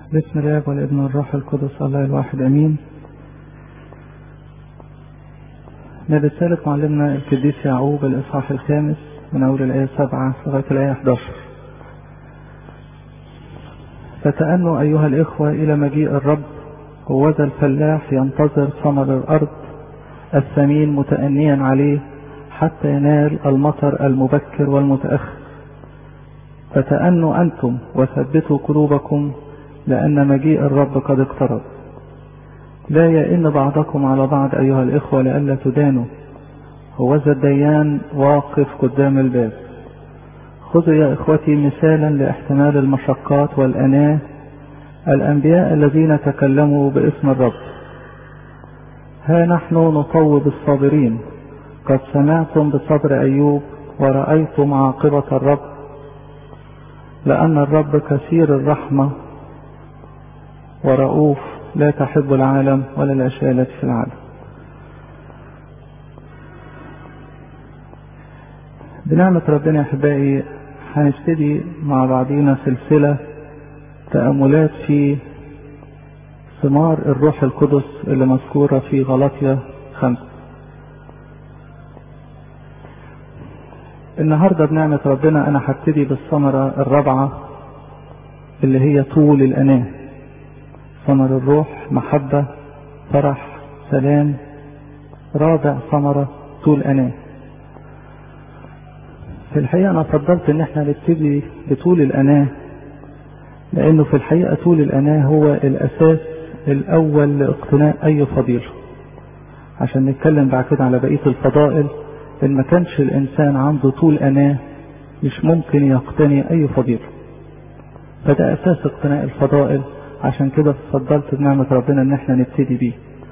بسم الله والابن والروح القدس الله الواحد امين من رسالة معلمنا القديس يعقوب الاصحاح الخامس من اول الايه سبعة لغاية الايه 11 فتأنوا ايها الاخوة الى مجيء الرب هوذا الفلاح ينتظر ثمر الارض الثمين متأنيا عليه حتى ينال المطر المبكر والمتأخر فتأنوا أنتم وثبتوا قلوبكم لأن مجيء الرب قد اقترب لا يئن بعضكم على بعض أيها الإخوة لئلا تدانوا هوذا الديان واقف قدام الباب خذوا يا إخوتي مثالا لاحتمال المشقات والأناة الأنبياء الذين تكلموا باسم الرب ها نحن نطوب الصابرين قد سمعتم بصبر أيوب ورأيتم عاقبة الرب لأن الرب كثير الرحمة ورؤوف لا تحب العالم ولا الأشياء التي في العالم بنعمة ربنا يا أحبائي هنبتدي مع بعضينا سلسلة تأملات في ثمار الروح القدس اللي مذكورة في غلطية خمسة النهاردة بنعمة ربنا أنا هبتدي بالثمرة الرابعة اللي هي طول الأناة ثمر الروح محبة فرح سلام رابع ثمرة طول أناة في الحقيقة أنا فضلت إن احنا نبتدي بطول الأناة لأنه في الحقيقة طول الأناة هو الأساس الأول لاقتناء أي فضيلة عشان نتكلم بعد كده على بقية الفضائل إن ما كانش الإنسان عنده طول أناة مش ممكن يقتني أي فضيلة فده أساس اقتناء الفضائل عشان كده فضلت بنعمة ربنا إن احنا نبتدي بيه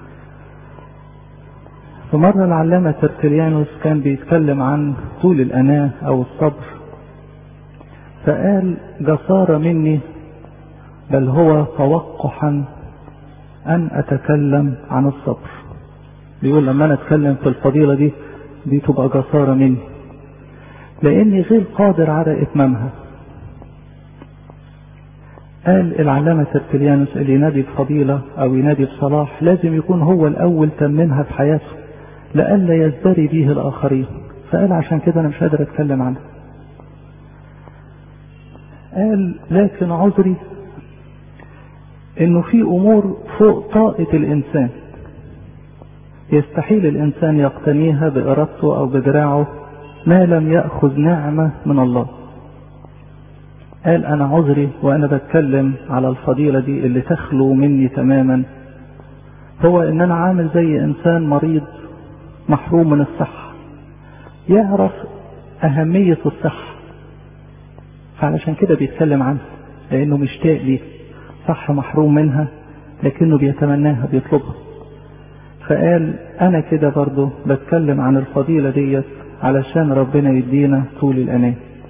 في مرة العلامة ترتليانوس كان بيتكلم عن طول الأناة أو الصبر فقال جسارة مني بل هو توقحا أن أتكلم عن الصبر بيقول لما أنا أتكلم في الفضيلة دي دي تبقى جسارة مني لأني غير قادر على إتمامها قال العلامة ترتليانوس اللي ينادي بفضيلة أو ينادي بصلاح لازم يكون هو الأول تممها في حياته لئلا يزدري به الآخرين فقال عشان كده أنا مش قادر أتكلم عنها قال لكن عذري إنه في أمور فوق طاقة الإنسان يستحيل الإنسان يقتنيها بإرادته أو بدراعه ما لم يأخذ نعمة من الله قال أنا عذري وأنا بتكلم على الفضيلة دي اللي تخلو مني تماما هو إن أنا عامل زي إنسان مريض محروم من الصحة يعرف أهمية الصحة فعلشان كده بيتكلم عنها لأنه مشتاق ليه صح محروم منها لكنه بيتمناها بيطلبها فقال أنا كده برضه بتكلم عن الفضيلة ديت علشان ربنا يدينا طول الأناه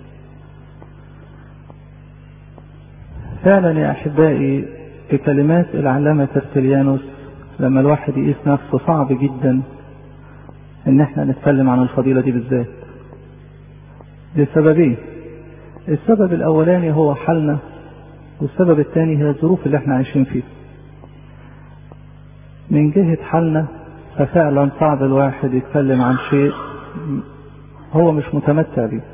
فعلا يا أحبائي في كلمات العلامة ترتليانوس لما الواحد يقيس نفسه صعب جدا ان احنا نتكلم عن الفضيلة دي بالذات لسببين السبب الاولاني هو حالنا والسبب الثاني هي الظروف اللي احنا عايشين فيها من جهة حالنا ففعلا صعب الواحد يتكلم عن شيء هو مش متمتع بيه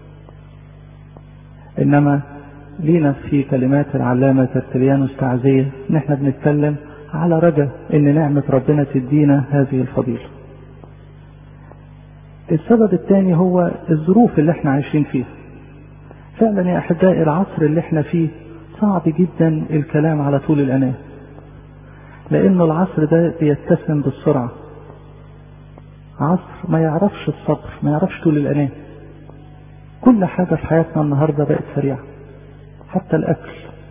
انما لينا في كلمات العلامة ترتليانوس تعزية ان احنا بنتكلم على رجاء ان نعمة ربنا تدينا هذه الفضيلة السبب الثاني هو الظروف اللي احنا عايشين فيها فعلا يا احبائي العصر اللي احنا فيه صعب جدا الكلام على طول الاناه لانه العصر ده بيتسم بالسرعة عصر ما يعرفش الصبر ما يعرفش طول الاناه كل حاجة في حياتنا النهاردة بقت سريعة حتى الاكل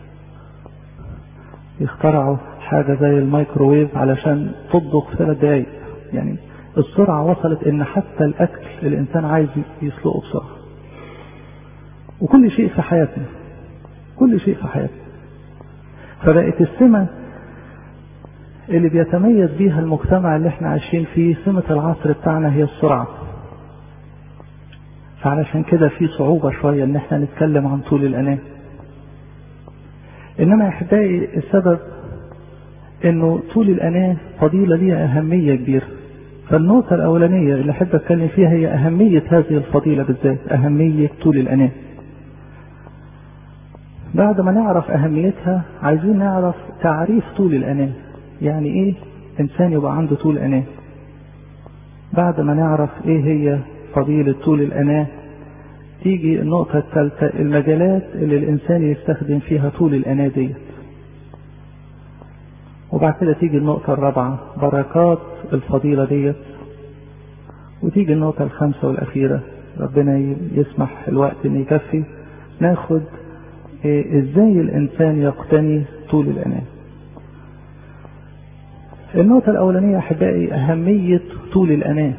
يخترعوا حاجة زي الميكروويف علشان تطبخ في ثلاث دقايق يعني السرعة وصلت ان حتى الاكل الانسان عايز يسلقه بسرعة وكل شيء في حياتنا كل شيء في حياتنا فبقت السمة اللي بيتميز بيها المجتمع اللي احنا عايشين فيه سمة العصر بتاعنا هي السرعة فعلشان كده في صعوبة شوية ان احنا نتكلم عن طول الانام إنما أحبائي السبب إنه طول الأناة فضيلة ليها أهمية كبيرة فالنقطة الأولانية اللي أحب أتكلم فيها هي أهمية هذه الفضيلة بالذات أهمية طول الأناة بعد ما نعرف أهميتها عايزين نعرف تعريف طول الأناة يعني إيه إنسان يبقى عنده طول أناة بعد ما نعرف إيه هي فضيلة طول الأناة تيجي النقطة الثالثة المجالات اللي الإنسان يستخدم فيها طول الأناة ديت وبعد كده تيجي النقطة الرابعة بركات الفضيلة ديت وتيجي النقطة الخامسة والأخيرة ربنا يسمح الوقت إن يكفي ناخد إيه إزاي الإنسان يقتني طول الأناة النقطة الأولانية أحبائي أهمية طول الأناة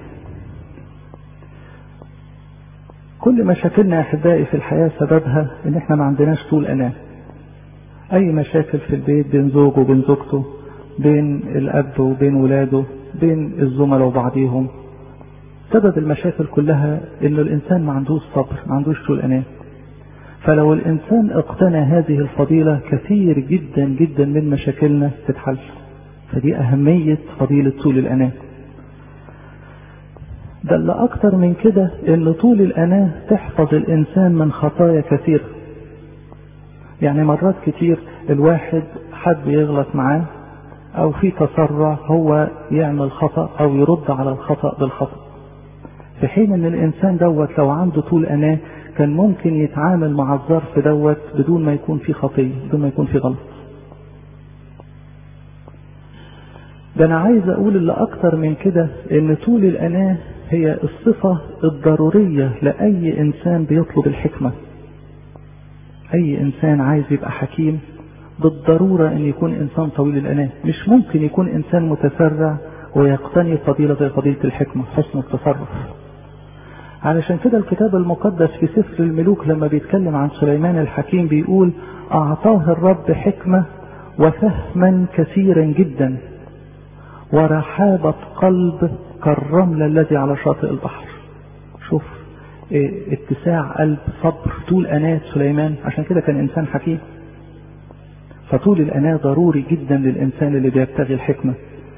كل مشاكلنا يا أحبائي في الحياة سببها إن إحنا ما عندناش طول أناة أي مشاكل في البيت بين زوجه وبين زوجته بين الأب وبين ولاده بين الزملاء وبعضيهم سبب المشاكل كلها إنه الإنسان ما عندوش صبر ما عندوش طول أناة فلو الإنسان اقتنى هذه الفضيلة كثير جدا جدا من مشاكلنا تتحل فدي أهمية فضيلة طول الأناة ده اللي أكتر من كده إن طول الأناة تحفظ الإنسان من خطايا كثيرة يعني مرات كتير الواحد حد يغلط معاه أو في تسرع هو يعمل خطأ أو يرد على الخطأ بالخطأ في حين إن الإنسان دوت لو عنده طول أناة كان ممكن يتعامل مع الظرف دوت بدون ما يكون في خطية بدون ما يكون في غلط ده أنا عايز أقول اللي أكتر من كده إن طول الأناة هي الصفة الضرورية لأي إنسان بيطلب الحكمة أي إنسان عايز يبقى حكيم بالضرورة أن يكون إنسان طويل الأناة مش ممكن يكون إنسان متسرع ويقتني فضيلة زي فضيلة الحكمة حسن التصرف علشان كده الكتاب المقدس في سفر الملوك لما بيتكلم عن سليمان الحكيم بيقول أعطاه الرب حكمة وفهما كثيرا جدا ورحابة قلب كالرمل الذي على شاطئ البحر شوف إيه اتساع قلب صبر طول أناة سليمان عشان كده كان إنسان حكيم فطول الأناة ضروري جدا للإنسان اللي بيبتغي الحكمة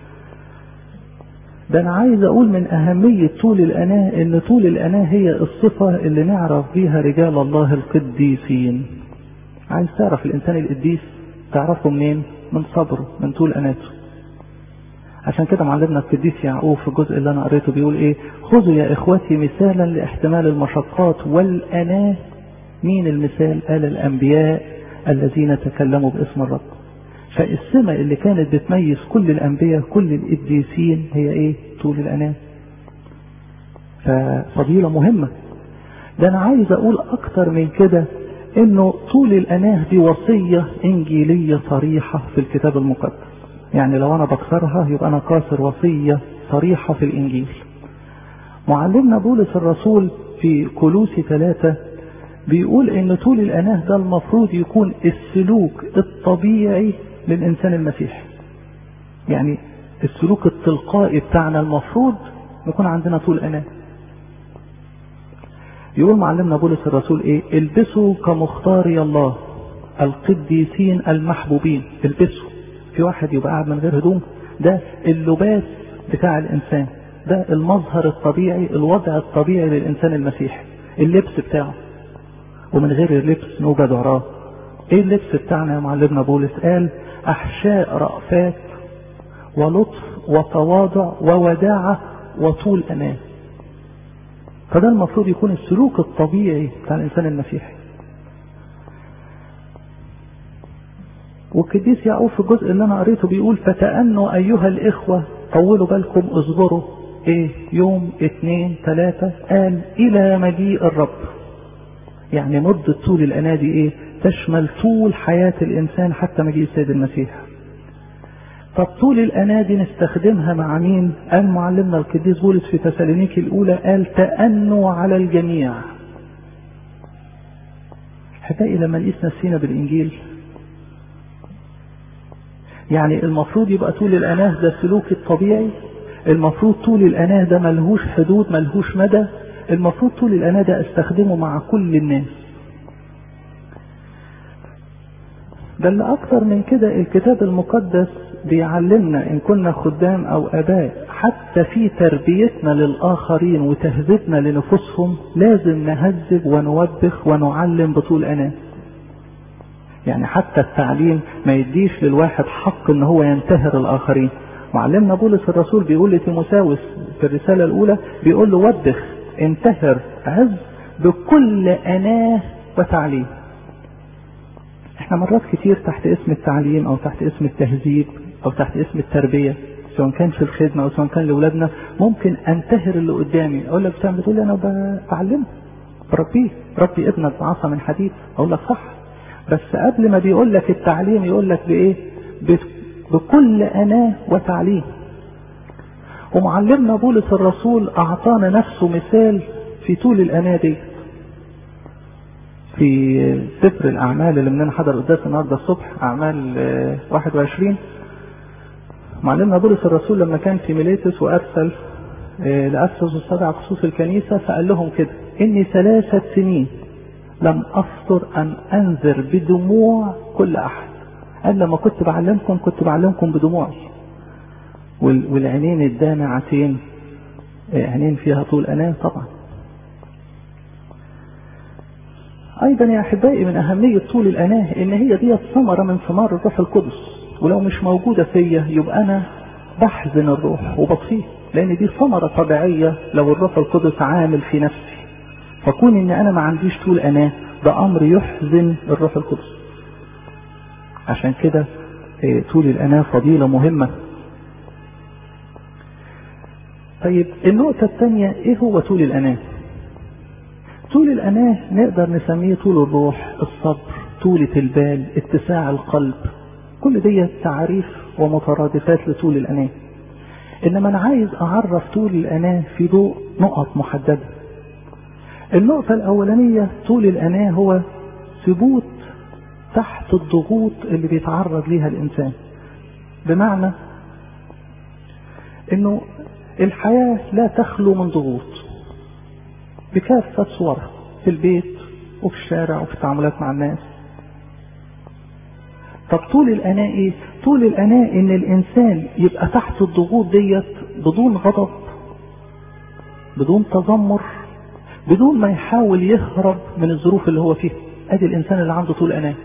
ده أنا عايز أقول من أهمية طول الأناة إن طول الأناة هي الصفة اللي نعرف بيها رجال الله القديسين عايز تعرف الإنسان القديس تعرفه منين؟ من صبره من طول أناته عشان كده معلمنا القديس يعقوب في الجزء اللي انا قريته بيقول ايه خذوا يا اخوتي مثالا لاحتمال المشقات والاناه مين المثال قال الانبياء الذين تكلموا باسم الرب فالسمة اللي كانت بتميز كل الانبياء كل القديسين هي ايه طول الاناه ففضيلة مهمة ده انا عايز اقول اكتر من كده انه طول الاناه دي وصية انجيلية صريحة في الكتاب المقدس يعني لو انا بكسرها يبقى انا كاسر وصية صريحة في الانجيل معلمنا بولس الرسول في كلوسي ثلاثة بيقول ان طول الاناه ده المفروض يكون السلوك الطبيعي للانسان المسيحي يعني السلوك التلقائي بتاعنا المفروض يكون عندنا طول اناه يقول معلمنا بولس الرسول ايه البسوا كمختاري الله القديسين المحبوبين البسوا في واحد يبقى قاعد من غير هدوم ده اللباس بتاع الانسان ده المظهر الطبيعي الوضع الطبيعي للانسان المسيحي اللبس بتاعه ومن غير اللبس نوجد وراه ايه اللبس بتاعنا يا معلمنا بولس قال احشاء رأفات ولطف وتواضع ووداعة وطول امان فده المفروض يكون السلوك الطبيعي بتاع الانسان المسيحي والقديس يعقوب في الجزء اللي انا قريته بيقول فتأنوا ايها الاخوة طولوا بالكم اصبروا ايه يوم اتنين تلاتة قال الى مجيء الرب يعني مدة طول الانادي ايه تشمل طول حياة الانسان حتى مجيء السيد المسيح طب طول الانادي نستخدمها مع مين قال معلمنا القديس بولس في تسالونيكي الاولى قال تأنوا على الجميع حبائي لما نقيس نفسينا بالانجيل يعني المفروض يبقى طول الاناه ده السلوك الطبيعي المفروض طول الاناه ده ملهوش حدود ملهوش مدى المفروض طول الاناه ده استخدمه مع كل الناس ده اللي اكتر من كده الكتاب المقدس بيعلمنا ان كنا خدام او اباء حتى في تربيتنا للاخرين وتهذيبنا لنفوسهم لازم نهذب ونوبخ ونعلم بطول اناه يعني حتى التعليم ما يديش للواحد حق ان هو ينتهر الاخرين معلمنا بولس الرسول بيقول لتيموساوس في الرسالة الاولى بيقول له وبخ انتهر عز بكل اناه وتعليم احنا مرات كتير تحت اسم التعليم او تحت اسم التهذيب او تحت اسم التربية سواء كان في الخدمة او سواء كان لاولادنا ممكن انتهر اللي قدامي اقول لك بتعمل بتقول لي انا بعلمه بربيه ربي ابنك بعصا من حديد اقول لك صح بس قبل ما بيقول لك التعليم يقول لك بايه بكل اناه وتعليم ومعلمنا بولس الرسول اعطانا نفسه مثال في طول الاناه دي في سفر الاعمال اللي مننا حضر قداس النهارده الصبح اعمال 21 معلمنا بولس الرسول لما كان في ميليتس وارسل لافسس السبع خصوص الكنيسه فقال لهم كده اني ثلاثه سنين لم أفطر أن أنذر بدموع كل أحد قال لما كنت بعلمكم كنت بعلمكم بدموعي والعينين الدامعتين عينين فيها طول أنام طبعا أيضا يا أحبائي من أهمية طول الأناه إن هي دي ثمرة من ثمار الروح القدس ولو مش موجودة فيا يبقى أنا بحزن الروح وبطفيه لأن دي ثمرة طبيعية لو الروح القدس عامل في نفسي فكون ان انا ما عنديش طول اناه ده امر يحزن الروح القدس عشان كده طول الاناه فضيلة مهمة طيب النقطة الثانية ايه هو طول الاناه طول الاناه نقدر نسميه طول الروح الصبر طولة البال اتساع القلب كل دي تعريف ومترادفات لطول الاناه انما انا عايز اعرف طول الاناه في ضوء نقط محدده النقطة الأولانية طول الأناة هو ثبوت تحت الضغوط اللي بيتعرض ليها الإنسان بمعنى إنه الحياة لا تخلو من ضغوط بكافة صورها في البيت وفي الشارع وفي التعاملات مع الناس طب طول الأناة إيه؟ طول الأناة إن الإنسان يبقى تحت الضغوط ديت بدون غضب بدون تذمر بدون ما يحاول يهرب من الظروف اللي هو فيها ادي الانسان اللي عنده طول اناه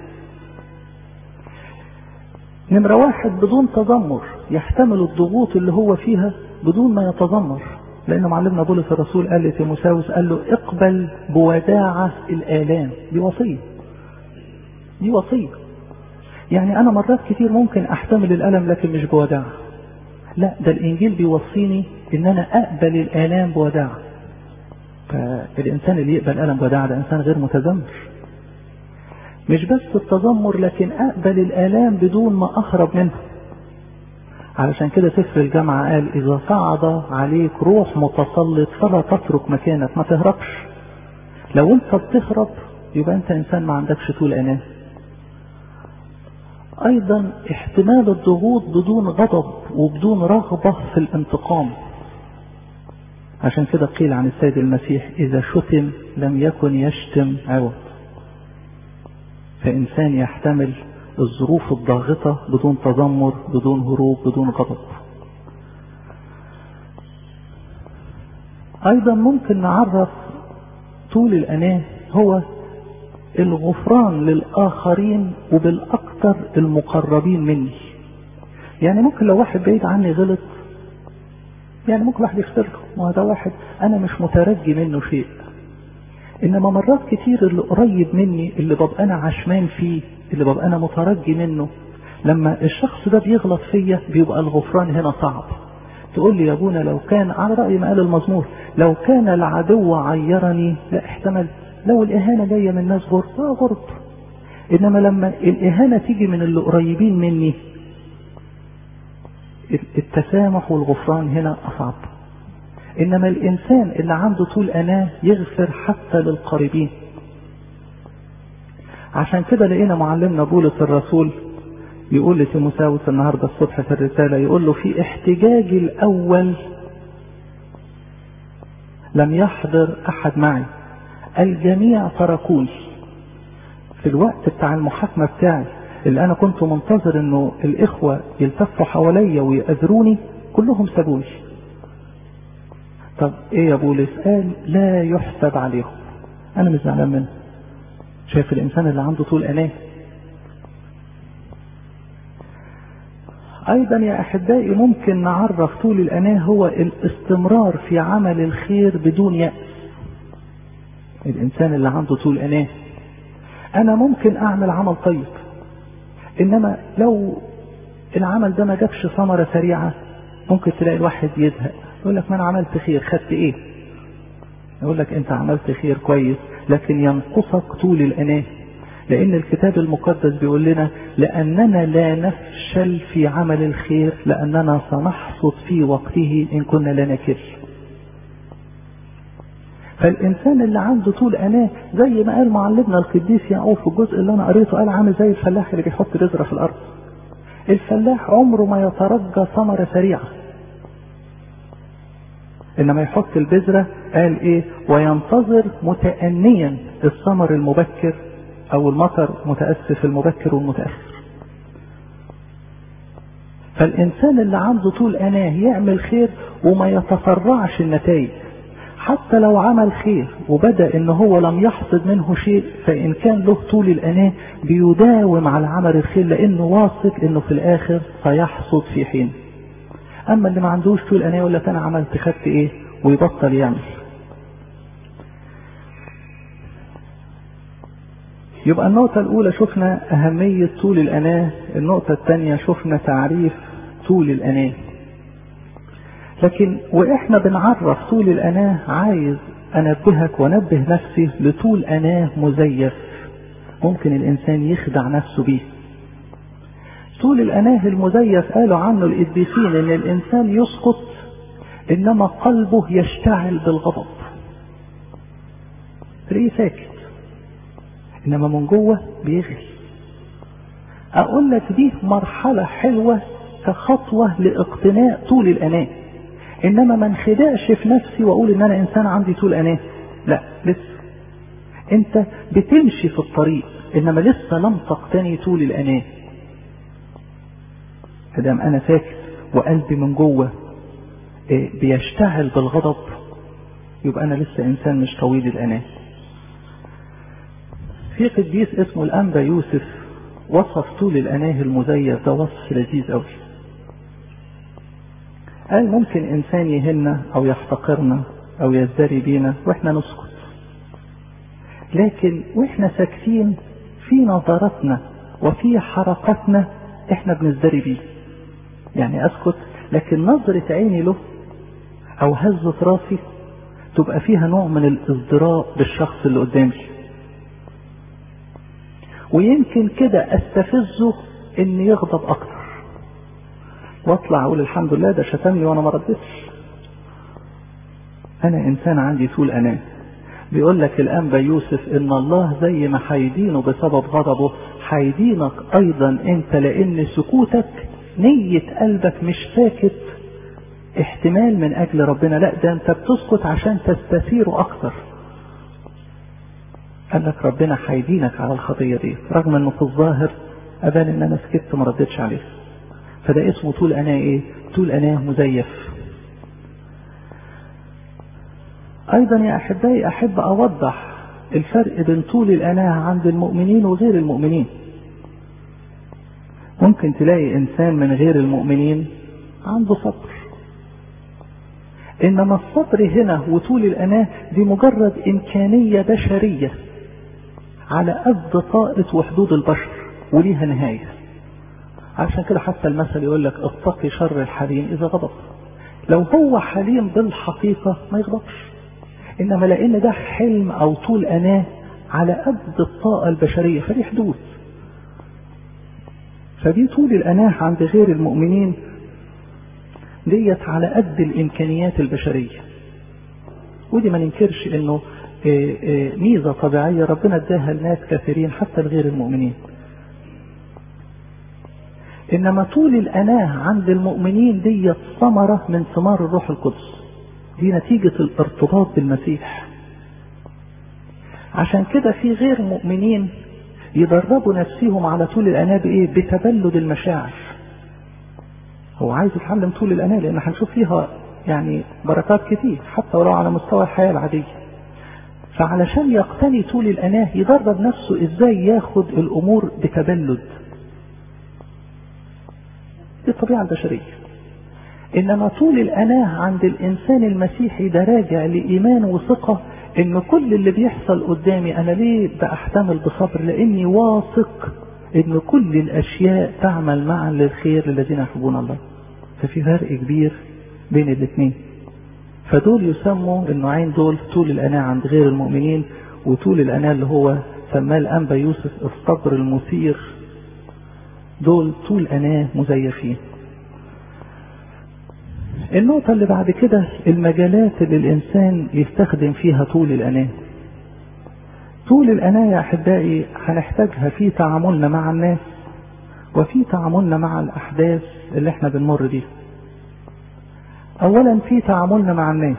نمرة واحد بدون تذمر يحتمل الضغوط اللي هو فيها بدون ما يتذمر لأن معلمنا بولس الرسول قال لتيموساوس قال له اقبل بوداعة الآلام دي وصية دي وصية يعني أنا مرات كتير ممكن أحتمل الألم لكن مش بوداعة لا ده الإنجيل بيوصيني إن أنا أقبل الآلام بوداعة فالإنسان اللي يقبل ألم وداع ده إنسان غير متذمر مش بس التذمر لكن أقبل الآلام بدون ما أهرب منها علشان كده سفر الجامعة قال إذا صعد عليك روح متسلط فلا تترك مكانك ما تهربش لو أنت بتهرب يبقى أنت إنسان ما عندكش طول أناه أيضا احتمال الضغوط بدون غضب وبدون رغبة في الانتقام عشان كده قيل عن السيد المسيح إذا شتم لم يكن يشتم عوض فإنسان يحتمل الظروف الضاغطة بدون تذمر بدون هروب بدون غضب أيضا ممكن نعرف طول الأناه هو الغفران للآخرين وبالأكثر المقربين مني يعني ممكن لو واحد بعيد عني غلط يعني ممكن واحد يغفر له ما ده واحد انا مش مترجي منه شيء انما مرات كتير اللي قريب مني اللي ببقى انا عشمان فيه اللي ببقى انا مترجي منه لما الشخص ده بيغلط فيا بيبقى الغفران هنا صعب تقول لي يا ابونا لو كان على رأي ما قال المزمور لو كان العدو عيرني لا احتمل لو الإهانة جاية من ناس غرب لا غرب إنما لما الإهانة تيجي من اللي قريبين مني التسامح والغفران هنا أصعب إنما الإنسان اللي عنده طول أناه يغفر حتى للقريبين عشان كده لقينا معلمنا بولس الرسول يقول لتيموساوس النهارده الصبح في الرسالة يقول له في احتجاجي الأول لم يحضر أحد معي الجميع تركوني في الوقت بتاع المحاكمة بتاعي اللي انا كنت منتظر انه الاخوة يلتفوا حواليا ويقدروني كلهم سابوني طب ايه يا بولس قال لا يحسب عليهم انا مش زعلان منه شايف الانسان اللي عنده طول اناه ايضا يا احبائي ممكن نعرف طول الاناه هو الاستمرار في عمل الخير بدون يأس الانسان اللي عنده طول اناه انا ممكن اعمل عمل طيب انما لو العمل ده ما جابش ثمره سريعه ممكن تلاقي الواحد يزهق يقول لك ما انا عملت خير خدت ايه يقول لك انت عملت خير كويس لكن ينقصك طول الاناه لان الكتاب المقدس بيقول لنا لاننا لا نفشل في عمل الخير لاننا سنحصد في وقته ان كنا لا نكل فالانسان اللي عنده طول اناه زي ما قال معلمنا القديس يعقوب في الجزء اللي انا قريته قال عامل زي الفلاح اللي بيحط بذره في الارض الفلاح عمره ما يترجى ثمره سريعه انما يحط البذره قال ايه وينتظر متأنيا الثمر المبكر او المطر متأسف المبكر والمتأخر فالانسان اللي عنده طول اناه يعمل خير وما يتسرعش النتائج حتى لو عمل خير وبدأ ان هو لم يحصد منه شيء فان كان له طول الاناه بيداوم على عمل الخير لانه واثق انه في الاخر سيحصد في حين اما اللي ما عندوش طول اناه يقول لك انا عملت خدت ايه ويبطل يعمل يبقى النقطة الأولى شفنا أهمية طول الأناة، النقطة الثانية شفنا تعريف طول الأناة. لكن وإحنا بنعرف طول الأناة عايز أنبهك وأنبه نفسي لطول أناة مزيف ممكن الإنسان يخدع نفسه بيه. طول الأناه المزيف قالوا عنه القديسين إن الإنسان يسقط إنما قلبه يشتعل بالغضب. تلاقيه ساكت. انما من جوه بيغلي اقول لك دي مرحلة حلوة كخطوة لاقتناء طول الاناة انما ما انخدعش في نفسي واقول ان انا انسان عندي طول اناة لا لسه انت بتمشي في الطريق انما لسه لم تقتني طول الاناة ادام انا ساكت وقلبي من جوه بيشتعل بالغضب يبقى انا لسه انسان مش طويل الاناه في قديس اسمه الأنبا يوسف وصف طول الأناه المزيف ده وصف لذيذ أوي. قال ممكن إنسان يهنا أو يحتقرنا أو يزدري بينا وإحنا نسكت. لكن وإحنا ساكتين في نظراتنا وفي حركاتنا إحنا بنزدري بيه. يعني أسكت لكن نظرة عيني له أو هزة راسي تبقى فيها نوع من الازدراء بالشخص اللي قدامي. ويمكن كده استفزه ان يغضب اكتر واطلع اقول الحمد لله ده شتمني وانا ما ردتش انا انسان عندي طول اناه بيقول لك الانبا يوسف ان الله زي ما هيدينه بسبب غضبه هيدينك ايضا انت لان سكوتك نية قلبك مش ساكت احتمال من اجل ربنا لا ده انت بتسكت عشان تستثيره اكتر قال لك ربنا هيدينك على الخطيه دي رغم انه في الظاهر ابان ان انا سكت ما ردتش عليه فده اسمه طول اناه ايه طول اناه مزيف ايضا يا احبائي احب اوضح الفرق بين طول الاناه عند المؤمنين وغير المؤمنين ممكن تلاقي انسان من غير المؤمنين عنده صبر انما الصبر هنا وطول الاناه دي مجرد امكانيه بشريه على قد طاقة وحدود البشر وليها نهاية عشان كده حتى المثل يقول لك اتقي شر الحليم إذا غضب لو هو حليم بالحقيقة ما يغضبش إنما لأن ده حلم أو طول أناه على قد الطاقة البشرية فدي حدود فدي طول الأناه عند غير المؤمنين ديت على قد الإمكانيات البشرية ودي ما ننكرش إنه ميزة طبيعية ربنا اداها لناس كثيرين حتى لغير المؤمنين إنما طول الأناه عند المؤمنين دي ثمرة من ثمار الروح القدس دي نتيجة الارتباط بالمسيح عشان كده في غير مؤمنين يدربوا نفسهم على طول الأناة بإيه بتبلد المشاعر هو عايز يتعلم طول الأناة لأن هنشوف فيها يعني بركات كتير حتى ولو على مستوى الحياة العادية فعلشان يقتني طول الأناة يدرب نفسه إزاي ياخد الأمور بتبلد دي الطبيعة البشرية إنما طول الأناة عند الإنسان المسيحي ده راجع لإيمان وثقة إن كل اللي بيحصل قدامي أنا ليه بأحتمل بصبر لأني واثق إن كل الأشياء تعمل معا للخير للذين يحبون الله ففي فرق كبير بين الاثنين فدول يسموا النوعين دول طول الأناة عند غير المؤمنين وطول الأناة اللي هو سماه الأنبا يوسف الصبر المثير دول طول أناة مزيفين النقطة اللي بعد كده المجالات اللي الإنسان يستخدم فيها طول الأناة طول الأناة يا أحبائي هنحتاجها في تعاملنا مع الناس وفي تعاملنا مع الأحداث اللي احنا بنمر بيها أولا في تعاملنا مع الناس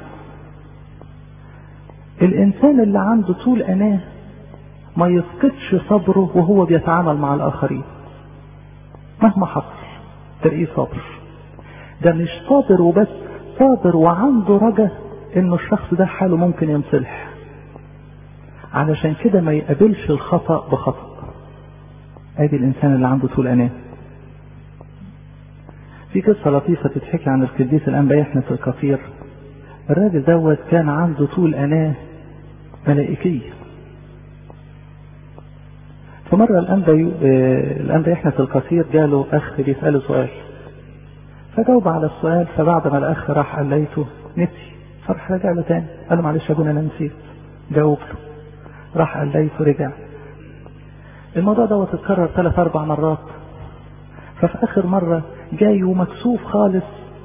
الإنسان اللي عنده طول أناة ما يفقدش صبره وهو بيتعامل مع الآخرين مهما حصل تلاقيه صابر ده مش صابر وبس صابر وعنده رجا انه الشخص ده حاله ممكن ينصلح علشان كده ما يقابلش الخطأ بخطأ ادي الانسان اللي عنده طول اناه في قصة لطيفة تتحكي عن القديس الانبا يحنس الكثير الراجل دوت كان عنده طول اناه ملائكية فمرة الأنبا الأنبا يحنس القصير جاله أخ بيسأله سؤال فجاوب على السؤال فبعد ما الأخ راح قال ليته نسي فراح رجع له تاني قال له معلش يا ابونا أنا نسيت جاوب له راح قال ليته رجع الموضوع دوت اتكرر ثلاث أربع مرات ففي آخر مرة جاي ومكسوف خالص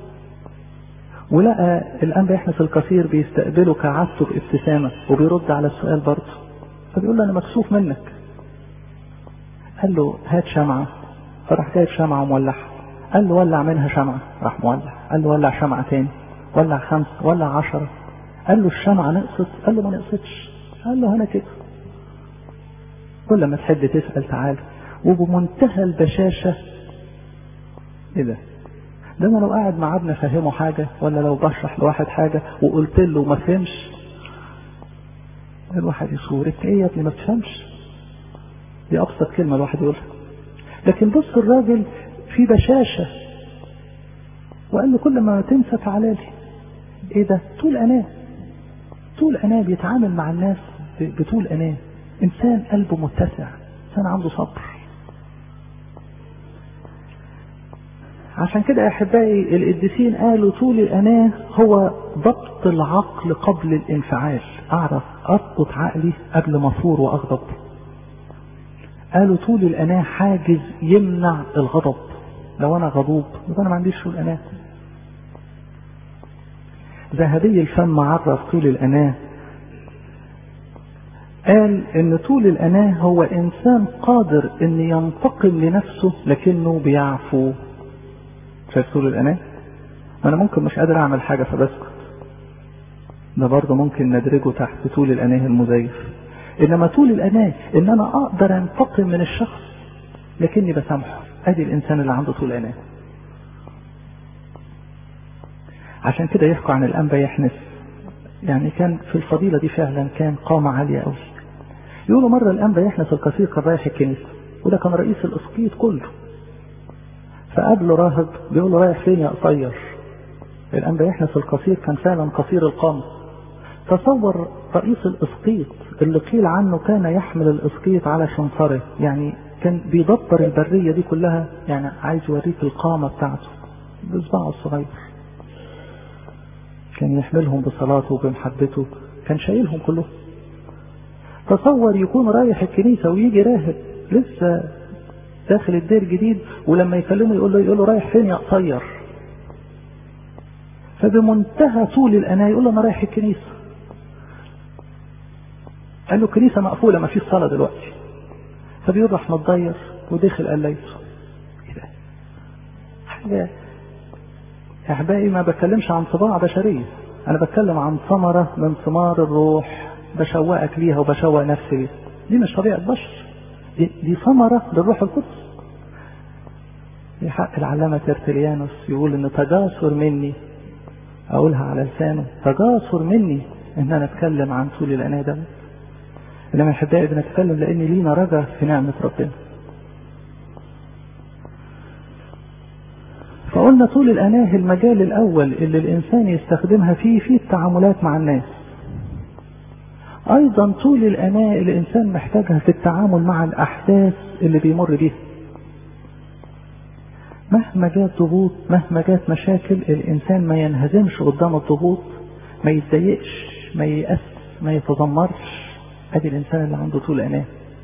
ولقى الأنبا يحنس القصير بيستقبله كعادته بابتسامة وبيرد على السؤال برضه فبيقول له أنا مكسوف منك قال له هات شمعة فراح جايب شمعة ومولعها قال له ولع منها شمعة راح مولع قال له ولع شمعة تاني ولع خمسة ولع عشرة قال له الشمعة نقصت قال له ما نقصتش قال له أنا كده كل ما تحب تسأل تعالى وبمنتهى البشاشة ايه ده ده انا لو قاعد مع ابني افهمه حاجة ولا لو بشرح لواحد حاجة وقلت له ما فهمش الواحد يصور انت ايه يا ابني ما بتفهمش دي ابسط كلمة الواحد يقولها لكن بص الراجل في بشاشة وقال له كل ما تنسى تعالى لي ايه ده طول اناه طول اناه بيتعامل مع الناس بطول اناه انسان قلبه متسع انسان عنده صبر عشان كده يا احبائي القديسين قالوا طول الاناه هو ضبط العقل قبل الانفعال اعرف اضبط عقلي قبل ما اثور واغضب قالوا طول الاناه حاجز يمنع الغضب لو انا غضوب يبقى انا ما عنديش طول اناه ذهبي الفم عرف طول الاناه قال ان طول الاناه هو انسان قادر ان ينتقم لنفسه لكنه بيعفو شايف طول الاناه انا ممكن مش قادر اعمل حاجة فبسكت ده برضه ممكن ندرجه تحت طول الاناه المزيف انما طول الاناه ان انا اقدر انتقم من الشخص لكني بسامحه ادي الانسان اللي عنده طول اناه عشان كده يحكوا عن الانبا يحنس يعني كان في الفضيلة دي فعلا كان قامة عالية قوي يقولوا مرة الانبا يحنس القصير كان رايح الكنيسة وده كان رئيس الاسقيط كله فقابله راهب بيقول له رايح فين يا قصير الانبا يحنس القصير كان فعلا قصير القامة تصور رئيس الاسقيط اللي قيل عنه كان يحمل الاسقيط على خنصره يعني كان بيدبر البرية دي كلها يعني عايز يوريك القامة بتاعته بصباعه الصغير كان يحملهم بصلاته وبمحبته كان شايلهم كلهم تصور يكون رايح الكنيسة ويجي راهب لسه داخل الدير جديد ولما يكلمه يقول له يقول له رايح فين يا قصير فبمنتهى طول الأناة يقول له أنا رايح الكنيسة قال له الكنيسة مقفولة ما فيش صلاة دلوقتي فبيقول راح متضير ودخل قال ليس ايه ده حاجة يا احبائي ما بتكلمش عن طباع بشرية انا بتكلم عن ثمرة من ثمار الروح بشوقك ليها وبشوق نفسي ليها دي مش طبيعة بشر دي, دي ثمرة للروح القدس في حق العلامة ترتليانوس يقول ان تجاسر مني اقولها على لسانه تجاسر مني ان انا اتكلم عن طول الاناة ده انما احبائي بنتكلم لان لينا رجا في نعمة ربنا فقلنا طول الاناه المجال الاول اللي الانسان يستخدمها فيه في التعاملات مع الناس ايضا طول الاناه الانسان محتاجها في التعامل مع الاحداث اللي بيمر بيها مهما جات ضغوط مهما جات مشاكل الانسان ما ينهزمش قدام الضغوط ما يتضايقش ما ييأس ما يتذمرش ادي الانسان اللي عنده طول اناه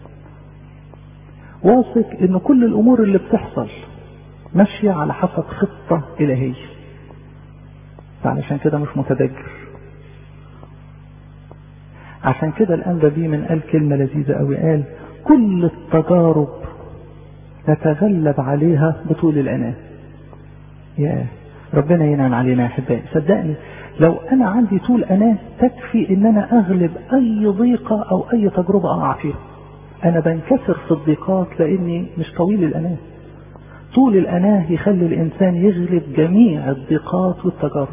واثق ان كل الامور اللي بتحصل ماشية على حسب خطة الهية فعلشان كده مش متدجر عشان كده الانبا بيه من قال كلمة لذيذة قوي قال كل التجارب نتغلب عليها بطول الاناه يا ربنا ينعم علينا يا احبائي صدقني لو انا عندي طول اناه تكفي ان انا اغلب اي ضيقة او اي تجربة اقع فيها انا بنكسر في الضيقات لاني مش طويل الاناه طول الاناه يخلي الانسان يغلب جميع الضيقات والتجارب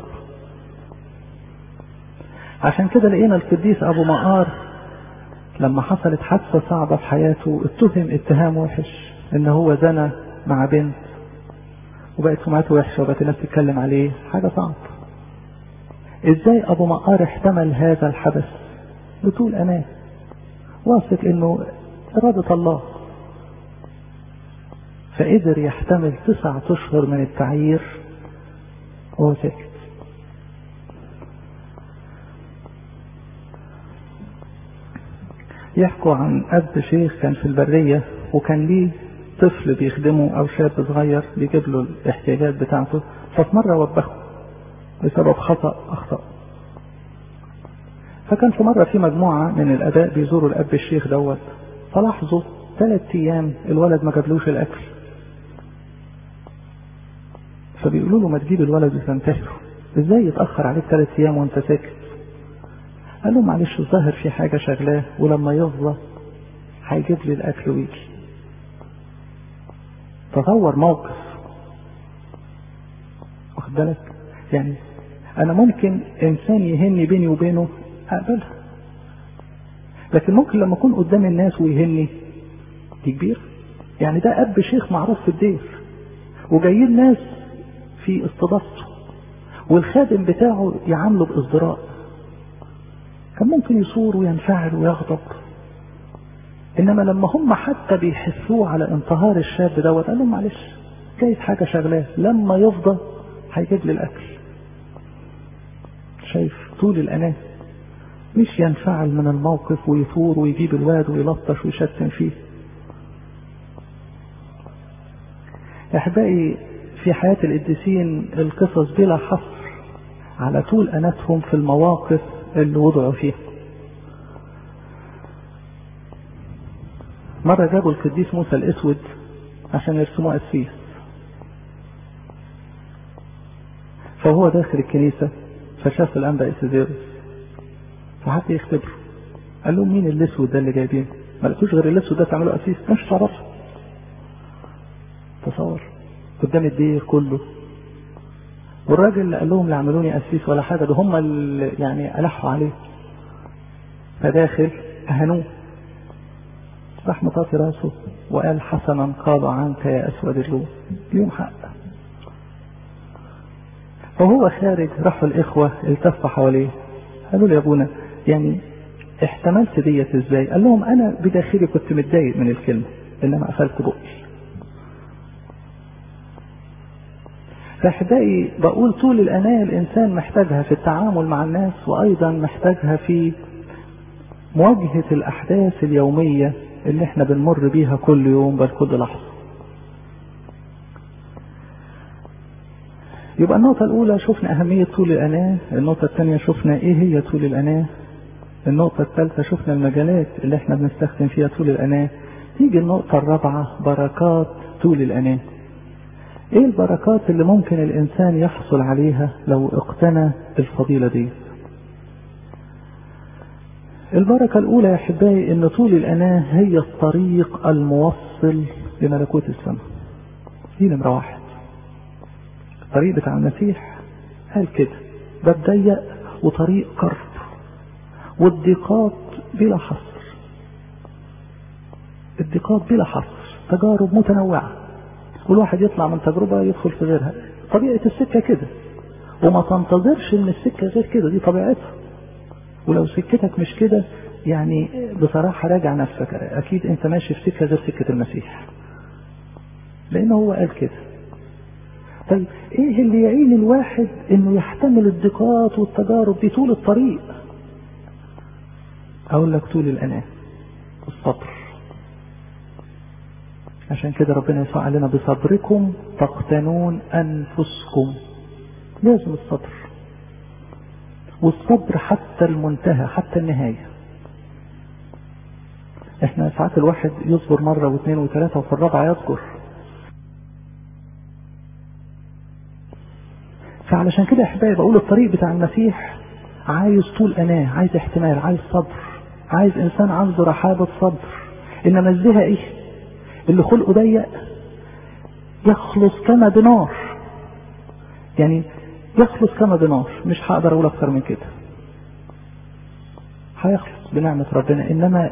عشان كده لقينا القديس ابو مقار لما حصلت حادثة صعبة في حياته اتهم اتهام وحش ان هو زنى مع بنت وبقت سمعته وحشة وبقت الناس تتكلم عليه حاجة صعبة ازاي ابو مقار احتمل هذا الحدث بطول اناه واثق انه ارادة الله فقدر يحتمل تسعة اشهر من التعيير وهو ساكت يحكوا عن أب شيخ كان في البرية وكان ليه طفل بيخدمه أو شاب صغير بيجيب له الاحتياجات بتاعته ففي مرة وبخه بسبب خطأ أخطأ فكان في مرة في مجموعة من الآباء بيزوروا الأب الشيخ دوت فلاحظوا ثلاث أيام الولد ما جابلوش الأكل فبيقولوا له ما تجيب الولد وتنتهره ازاي يتأخر عليك ثلاث أيام وأنت ساكت قال له معلش الظاهر في حاجة شغلاه ولما يفضى هيجيب لي الأكل ويجي تصور موقف واخد بالك يعني أنا ممكن إنسان يهني بيني وبينه أقبلها لكن ممكن لما أكون قدام الناس ويهني دي كبير يعني ده أب شيخ معروف في الدير وجايين ناس في استضافته والخادم بتاعه يعامله بإصدراء كان ممكن يصور وينفعل ويغضب انما لما هم حتى بيحسوه على انتهار الشاب دوت قال لهم معلش جايز حاجه شغلاه لما يفضى هيجيب لي الاكل شايف طول الاناه مش ينفعل من الموقف ويثور ويجيب الواد ويلطش ويشتم فيه يا احبائي في حياه القديسين القصص بلا حصر على طول اناتهم في المواقف اللي وضعوا فيها مرة جابوا القديس موسى الأسود عشان يرسموه قسيس فهو داخل الكنيسة فشاف الأنبا إسيزيروس فحب يختبره قال لهم مين الأسود ده اللي جايبينه؟ ما لقوش غير الأسود ده تعمله قسيس مش تعرفه تصور قدام الدير كله والراجل اللي قال لهم لا عملوني قسيس ولا حاجه ده هم اللي يعني الحوا عليه فداخل اهانوه راح مطاطي راسه وقال حسنا قال عنك يا اسود اللون اليوم حق وهو خارج راحوا الاخوه التفوا حواليه قالوا له يا ابونا يعني احتملت ديت ازاي؟ قال لهم انا بداخلي كنت متضايق من الكلمه انما قفلت بقي فاحبائي بقول طول الأناة الإنسان محتاجها في التعامل مع الناس وأيضا محتاجها في مواجهة الأحداث اليومية اللي احنا بنمر بيها كل يوم بل كل لحظة يبقى النقطة الأولى شفنا أهمية طول الأناة النقطة الثانية شفنا إيه هي طول الأناة النقطة الثالثة شفنا المجالات اللي احنا بنستخدم فيها طول الأناة تيجي النقطة الرابعة بركات طول الأناة ايه البركات اللي ممكن الانسان يحصل عليها لو اقتنى الفضيلة دي البركة الأولى يا أحبائي إن طول الأناة هي الطريق الموصل لملكوت السماء. دي نمرة واحد. الطريق بتاع المسيح قال كده باب ضيق وطريق قرب والضيقات بلا حصر. الضيقات بلا حصر، تجارب متنوعة. كل واحد يطلع من تجربة يدخل في غيرها. طبيعة السكة كده. وما تنتظرش إن السكة غير كده، دي طبيعتها. ولو سكتك مش كده يعني بصراحة راجع نفسك أكيد أنت ماشي في سكة غير سكة المسيح لأنه هو قال كده طيب إيه اللي يعين الواحد إنه يحتمل الضيقات والتجارب دي طول الطريق أقول لك طول الأناة الصبر عشان كده ربنا يسوع علينا بصبركم تقتنون أنفسكم لازم الصبر والصبر حتى المنتهى حتى النهاية احنا ساعات الواحد يصبر مرة واثنين وثلاثة وفي الرابعة يصبر فعلشان كده يا احبائي بقول الطريق بتاع المسيح عايز طول اناه عايز احتمال عايز صبر عايز انسان عنده رحابة صبر انما الزهق ايه اللي خلقه ضيق يخلص كما بنار يعني يخلص كما بنار مش هقدر اقول اكتر من كده هيخلص بنعمة ربنا انما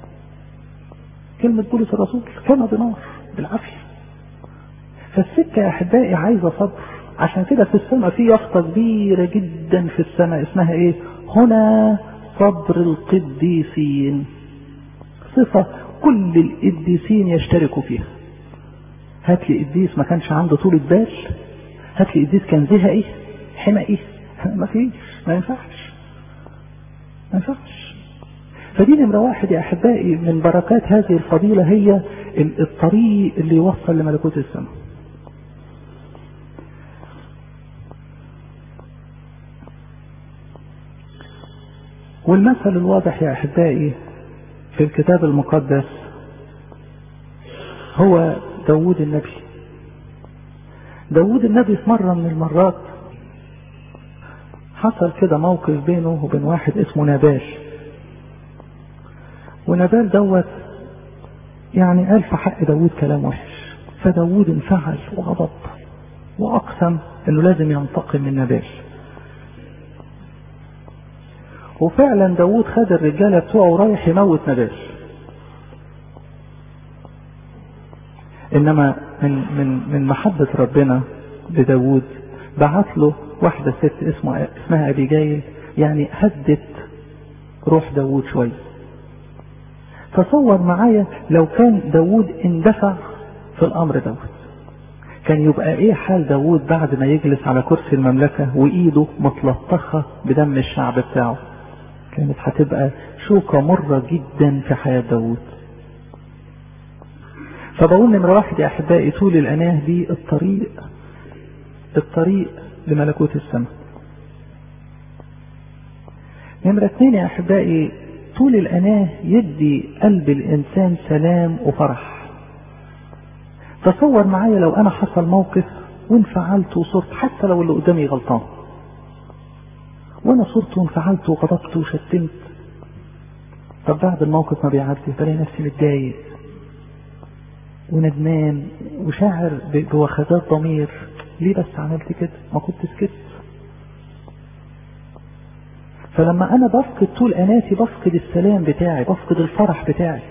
كلمة بولس الرسول كما بنار بالعافية فالسكة يا احبائي عايزة صبر عشان كده في السماء في يافطة كبيرة جدا في السماء اسمها ايه هنا صبر القديسين صفة كل القديسين يشتركوا فيها هات لي قديس ما كانش عنده طولة بال هات لي قديس كان زهق ايه حمى ايه ما فيش ما ينفعش ما ينفعش فدي نمرة واحد يا أحبائي من بركات هذه الفضيلة هي الطريق اللي يوصل لملكوت السماء والمثل الواضح يا أحبائي في الكتاب المقدس هو داود النبي داود النبي في مرة من المرات حصل كده موقف بينه وبين واحد اسمه نبال ونبال دوت يعني قال في حق داود كلام وحش فداود انفعل وغضب واقسم انه لازم ينتقم من نبال وفعلا داود خد الرجاله بتوعه ورايح يموت نبال انما من من من محبه ربنا لداود بعت له واحده ست اسمها اسمها ابيجايل يعني هدت روح داود شويه تصور معايا لو كان داود اندفع في الامر دوت كان يبقى ايه حال داود بعد ما يجلس على كرسي المملكة وايده متلطخة بدم الشعب بتاعه كانت هتبقى شوكة مرة جدا في حياة داود فبقول نمرة واحد يا احبائي طول الاناه دي الطريق الطريق لملكوت السماء نمرة اثنين يا احبائي طول الأناه يدي قلب الإنسان سلام وفرح تصور معايا لو أنا حصل موقف وانفعلت وصرت حتى لو اللي قدامي غلطان وأنا صرت وانفعلت وغضبت وشتمت طب بعد الموقف ما بيعدي بلاقي نفسي متضايق وندمان وشاعر بوخزات ضمير ليه بس عملت كده ما كنت سكت فلما انا بفقد طول اناتي بفقد السلام بتاعي بفقد الفرح بتاعي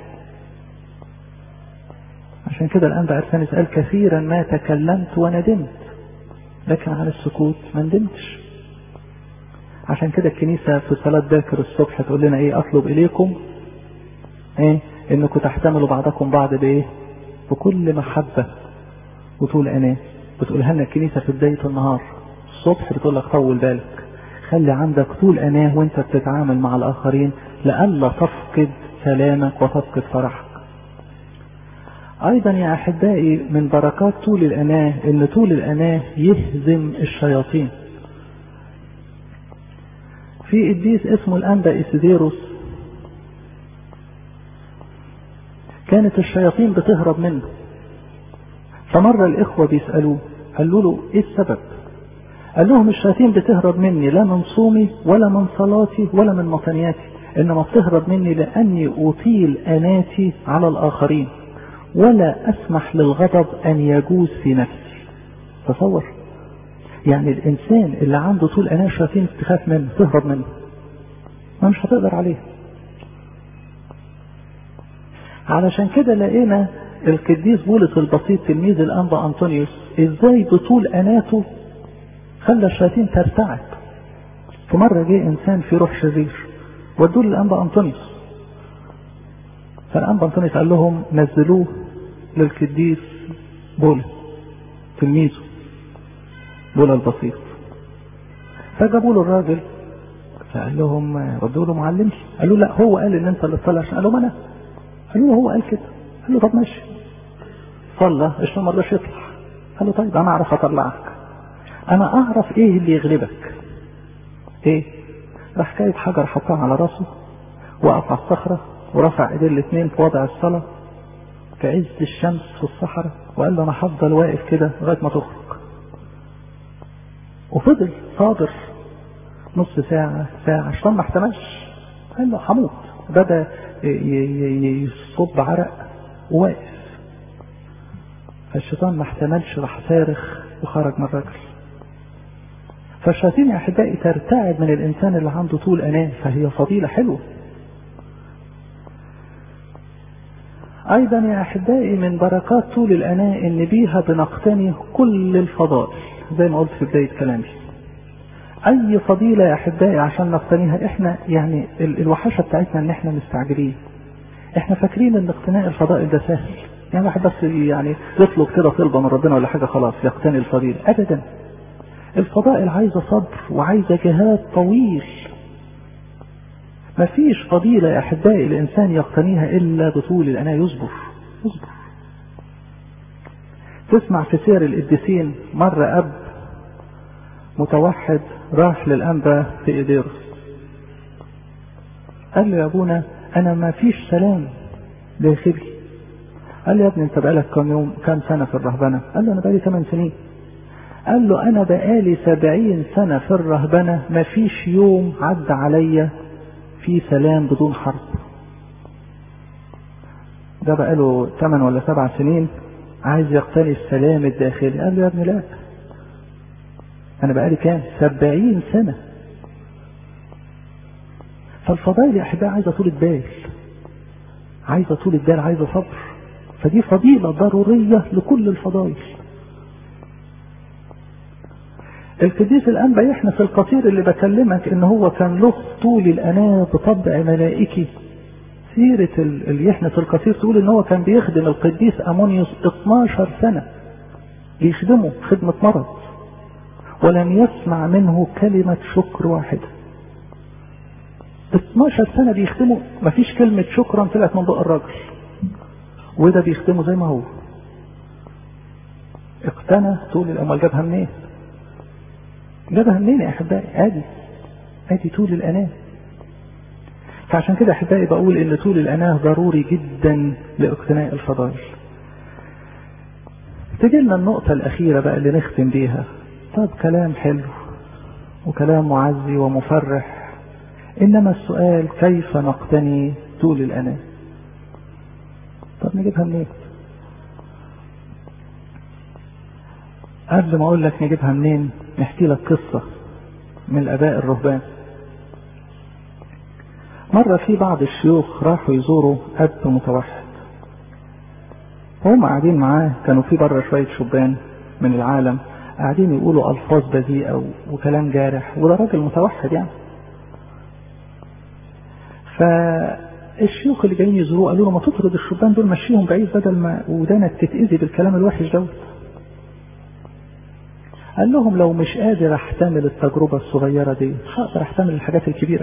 عشان كده الانبا ارسانس قال كثيرا ما تكلمت وندمت لكن على السكوت ما ندمتش عشان كده الكنيسة في صلاة باكر الصبح تقول لنا ايه اطلب اليكم ايه انكم تحتملوا بعضكم بعض بايه بكل محبة وطول اناه بتقولها لنا الكنيسة في بداية النهار الصبح بتقول لك طول بالك خلي عندك طول أناه وانت بتتعامل مع الآخرين لئلا تفقد سلامك وتفقد فرحك أيضا يا أحبائي من بركات طول الأناه إن طول الأناه يهزم الشياطين في قديس اسمه الأنبا إسديروس كانت الشياطين بتهرب منه فمرة الإخوة بيسألوه قالوا له إيه السبب قال لهم الشياطين بتهرب مني لا من صومي ولا من صلاتي ولا من مطنياتي انما بتهرب مني لاني اطيل اناتي على الاخرين ولا اسمح للغضب ان يجوز في نفسي تصور يعني الانسان اللي عنده طول اناه الشياطين تخاف منه تهرب منه ما مش هتقدر عليه علشان كده لقينا القديس بولس البسيط تلميذ الانبا انطونيوس ازاي بطول اناته خلى الشياطين ترتعب في مرة جه انسان في روح شرير ودوه للانبا انطونيوس فالانبا انطونيوس قال لهم نزلوه للقديس بولس تلميذه بولا البسيط فجابوا له الراجل فقال لهم ردوا له معلمش قالوا لا هو قال ان انت اللي تطلع قال لهم انا قالوا له هو قال كده قال له طب ماشي صلى الشيطان ما رضاش يطلع قال له طيب انا اعرف اطلعك انا اعرف ايه اللي يغلبك ايه راح جايب حجر حطها على راسه وقف على الصخره ورفع ايديه الاثنين في وضع الصلاه في عز الشمس في الصحراء وقال له انا هفضل واقف كده لغايه ما تخرج وفضل صابر نص ساعة ساعة الشيطان ما احتملش قال له هموت بدأ يصب عرق وواقف فالشيطان ما احتملش راح صارخ وخرج من الرجل فالشياطين يا احبائي ترتعب من الانسان اللي عنده طول اناه فهي فضيلة حلوة ايضا يا احبائي من بركات طول الاناه ان بيها بنقتني كل الفضائل زي ما قلت في بداية كلامي اي فضيلة يا احبائي عشان نقتنيها احنا يعني الوحشة بتاعتنا ان احنا مستعجلين احنا فاكرين ان اقتناء الفضائل ده سهل يعني واحد بس يعني يطلب كده طلبة من ربنا ولا حاجة خلاص يقتني الفضيلة ابدا الفضائل عايزة صبر وعايزة جهاد طويل مفيش فضيلة يا احبائي الانسان يقتنيها الا بطول الاناة يصبر يصبر تسمع في سير القديسين مرة اب متوحد راح للأنبا في إيديروس قال له يا أبونا أنا ما فيش سلام داخلي قال له يا ابني أنت بقالك كم يوم كم سنة في الرهبنة قال له أنا بقالي 8 سنين قال له أنا بقالي 70 سنة في الرهبنة ما فيش يوم عدى عليا في سلام بدون حرب ده بقاله 8 ولا 7 سنين عايز يقتني السلام الداخلي قال له يا ابني لا انا بقالي كام سبعين سنة فالفضائل يا احبائي عايزة طولة بال عايزة طولة بال عايزة صبر فدي فضيلة ضرورية لكل الفضائل القديس الانبا يحنى في القصير اللي بكلمك ان هو كان له طول الاناة بطبع ملائكي سيرة اليحنى في القصير تقول ان هو كان بيخدم القديس امونيوس 12 سنة بيخدمه خدمة مرض ولم يسمع منه كلمة شكر واحدة 12 سنة بيخدمه مفيش كلمة شكرا طلعت من بق الراجل وده بيخدمه زي ما هو اقتنى طول الاموال جابها منين جابها منين يا احبائي ادي ادي طول الاناه فعشان كده احبائي بقول ان طول الاناه ضروري جدا لاقتناء الفضائل تجي لنا النقطة الأخيرة بقى اللي نختم بيها طب كلام حلو وكلام معزي ومفرح إنما السؤال كيف نقتني طول الأناة طب نجيبها منين قبل ما أقول لك نجيبها منين نحكي لك قصة من الآباء الرهبان مرة في بعض الشيوخ راحوا يزوروا أب متوحد وهم قاعدين معاه كانوا في بره شوية شبان من العالم قاعدين يقولوا ألفاظ بذيئة وكلام جارح وده راجل متوحد يعني فالشيوخ اللي جايين يزوروه قالوا له ما تطرد الشبان دول مشيهم بعيد بدل ما ودانك تتأذي بالكلام الوحش دوت قال لهم لو مش قادر احتمل التجربة الصغيرة دي هقدر احتمل الحاجات الكبيرة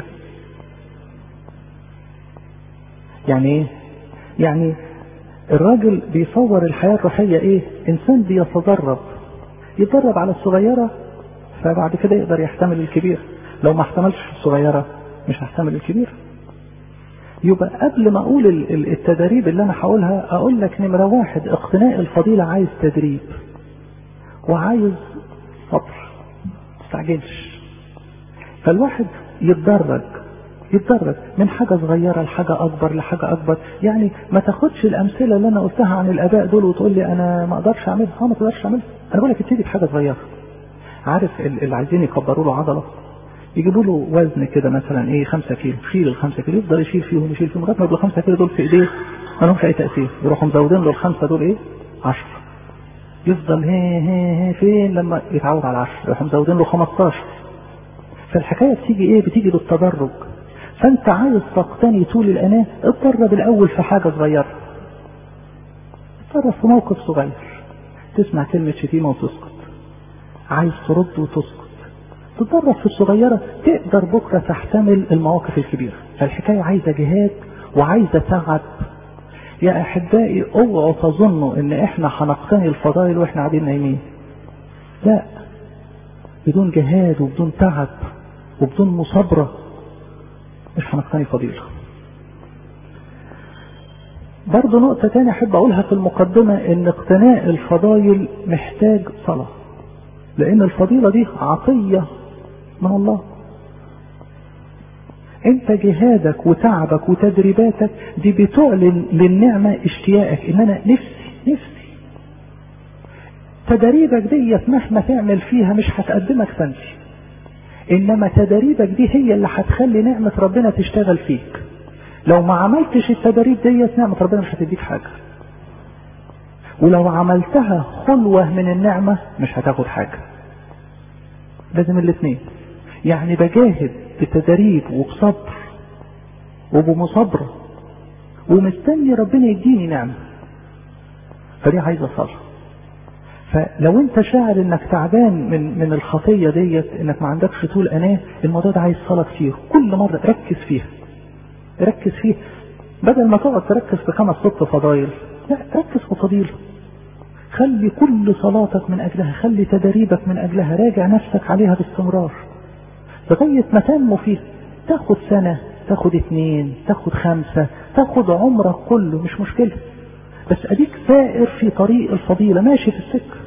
يعني ايه يعني الراجل بيصور الحياة الروحية ايه انسان بيتدرب يتدرب على الصغيرة فبعد كده يقدر يحتمل الكبير لو ما احتملش الصغيرة مش هحتمل الكبير يبقى قبل ما اقول التدريب اللي انا هقولها اقول لك نمرة واحد اقتناء الفضيلة عايز تدريب وعايز صبر مستعجلش فالواحد يتدرج يتدرج من حاجة صغيرة لحاجة أكبر لحاجة أكبر يعني ما تاخدش الأمثلة اللي أنا قلتها عن الآباء دول وتقول لي أنا ما أقدرش أعملها أه ما تقدرش أعملها أنا بقول لك ابتدي بحاجة صغيرة عارف اللي عايزين يكبروا له عضلة يجيبوا له وزن كده مثلا ايه 5 كيلو شيل ال 5 كيلو يفضل يشيل فيهم يشيل فيهم لغايه ما يبقوا 5 كيلو دول في ايديه ما لهمش اي تاثير يروحوا مزودين له الخمسه دول ايه 10 يفضل هي هي هي فين لما يتعود على 10 يروحوا مزودين له 15 فالحكايه بتيجي ايه بتيجي بالتدرج فانت عايز تقتني طول الاناه اتدرب الاول في حاجه صغيره اتدرب في موقف صغير تسمع كلمه شتيمه وتسكت عايز ترد وتسكت تتدرب في الصغيرة تقدر بكرة تحتمل المواقف الكبيرة فالحكاية عايزة جهاد وعايزة تعب يا أحبائي اوعوا تظنوا ان احنا هنقتني الفضائل واحنا قاعدين نايمين لا بدون جهاد وبدون تعب وبدون مصابرة مش هنقتني فضيلة برضه نقطة تانية أحب أقولها في المقدمة إن اقتناء الفضائل محتاج صلاة لأن الفضيلة دي عطية من الله انت جهادك وتعبك وتدريباتك دي بتعلن للنعمة اشتياقك ان انا نفسي نفسي تدريبك ديت مهما تعمل فيها مش هتقدمك فانسي انما تدريبك دي هي اللي هتخلي نعمة ربنا تشتغل فيك لو ما عملتش التدريب ديت نعمة ربنا مش هتديك حاجة ولو عملتها خلوة من النعمة مش هتاخد حاجة لازم الاثنين يعني بجاهد بتدريب وبصبر وبمصابرة ومستني ربنا يديني نعمة فدي عايزة صلاة فلو انت شاعر انك تعبان من من الخطية ديت انك ما عندكش طول اناه الموضوع ده عايز صلاة كتير كل مرة ركز فيها ركز فيها بدل ما تقعد تركز في خمس ست فضايل لا ركز في فضيلة خلي كل صلاتك من اجلها خلي تدريبك من اجلها راجع نفسك عليها باستمرار لغاية ما تنمو فيها تاخد سنة تاخد اتنين تاخد خمسة تاخد عمرك كله مش مشكلة بس اديك سائر في طريق الفضيلة ماشي في السكة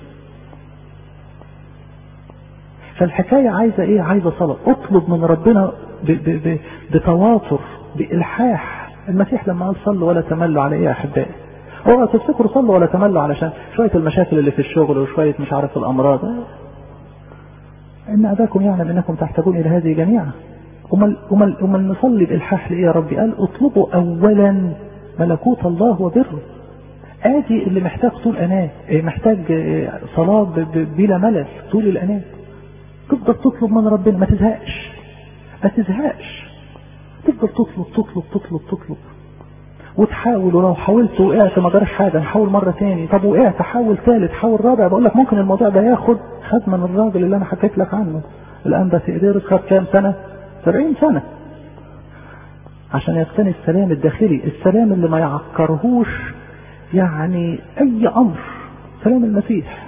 فالحكاية عايزة ايه عايزة صلاة اطلب من ربنا ب ب ب بتواتر بإلحاح المسيح لما قال صلوا ولا تملوا على ايه يا احبائي هو تفتكروا صلوا ولا تملوا علشان شوية المشاكل اللي في الشغل وشوية مش عارف الامراض ان اباكم يعلم انكم تحتاجون الى هذه جميعا امال امال امال نصلي بالحاح لايه يا ربي قال اطلبوا اولا ملكوت الله وبره ادي اللي محتاج طول اناه محتاج صلاه بلا ملل طول الاناه تفضل تطلب من ربنا ما تزهقش ما تزهقش تفضل تطلب تطلب تطلب تطلب وتحاول ولو حاولت وقعت ما جراش حاجه نحاول مره تاني طب وقعت حاول ثالث حاول رابع بقول لك ممكن الموضوع ده ياخد خد من الراجل اللي انا حكيت لك عنه الان ده سيديرس خد كام سنه 70 سنه عشان يقتني السلام الداخلي السلام اللي ما يعكرهوش يعني اي امر سلام المسيح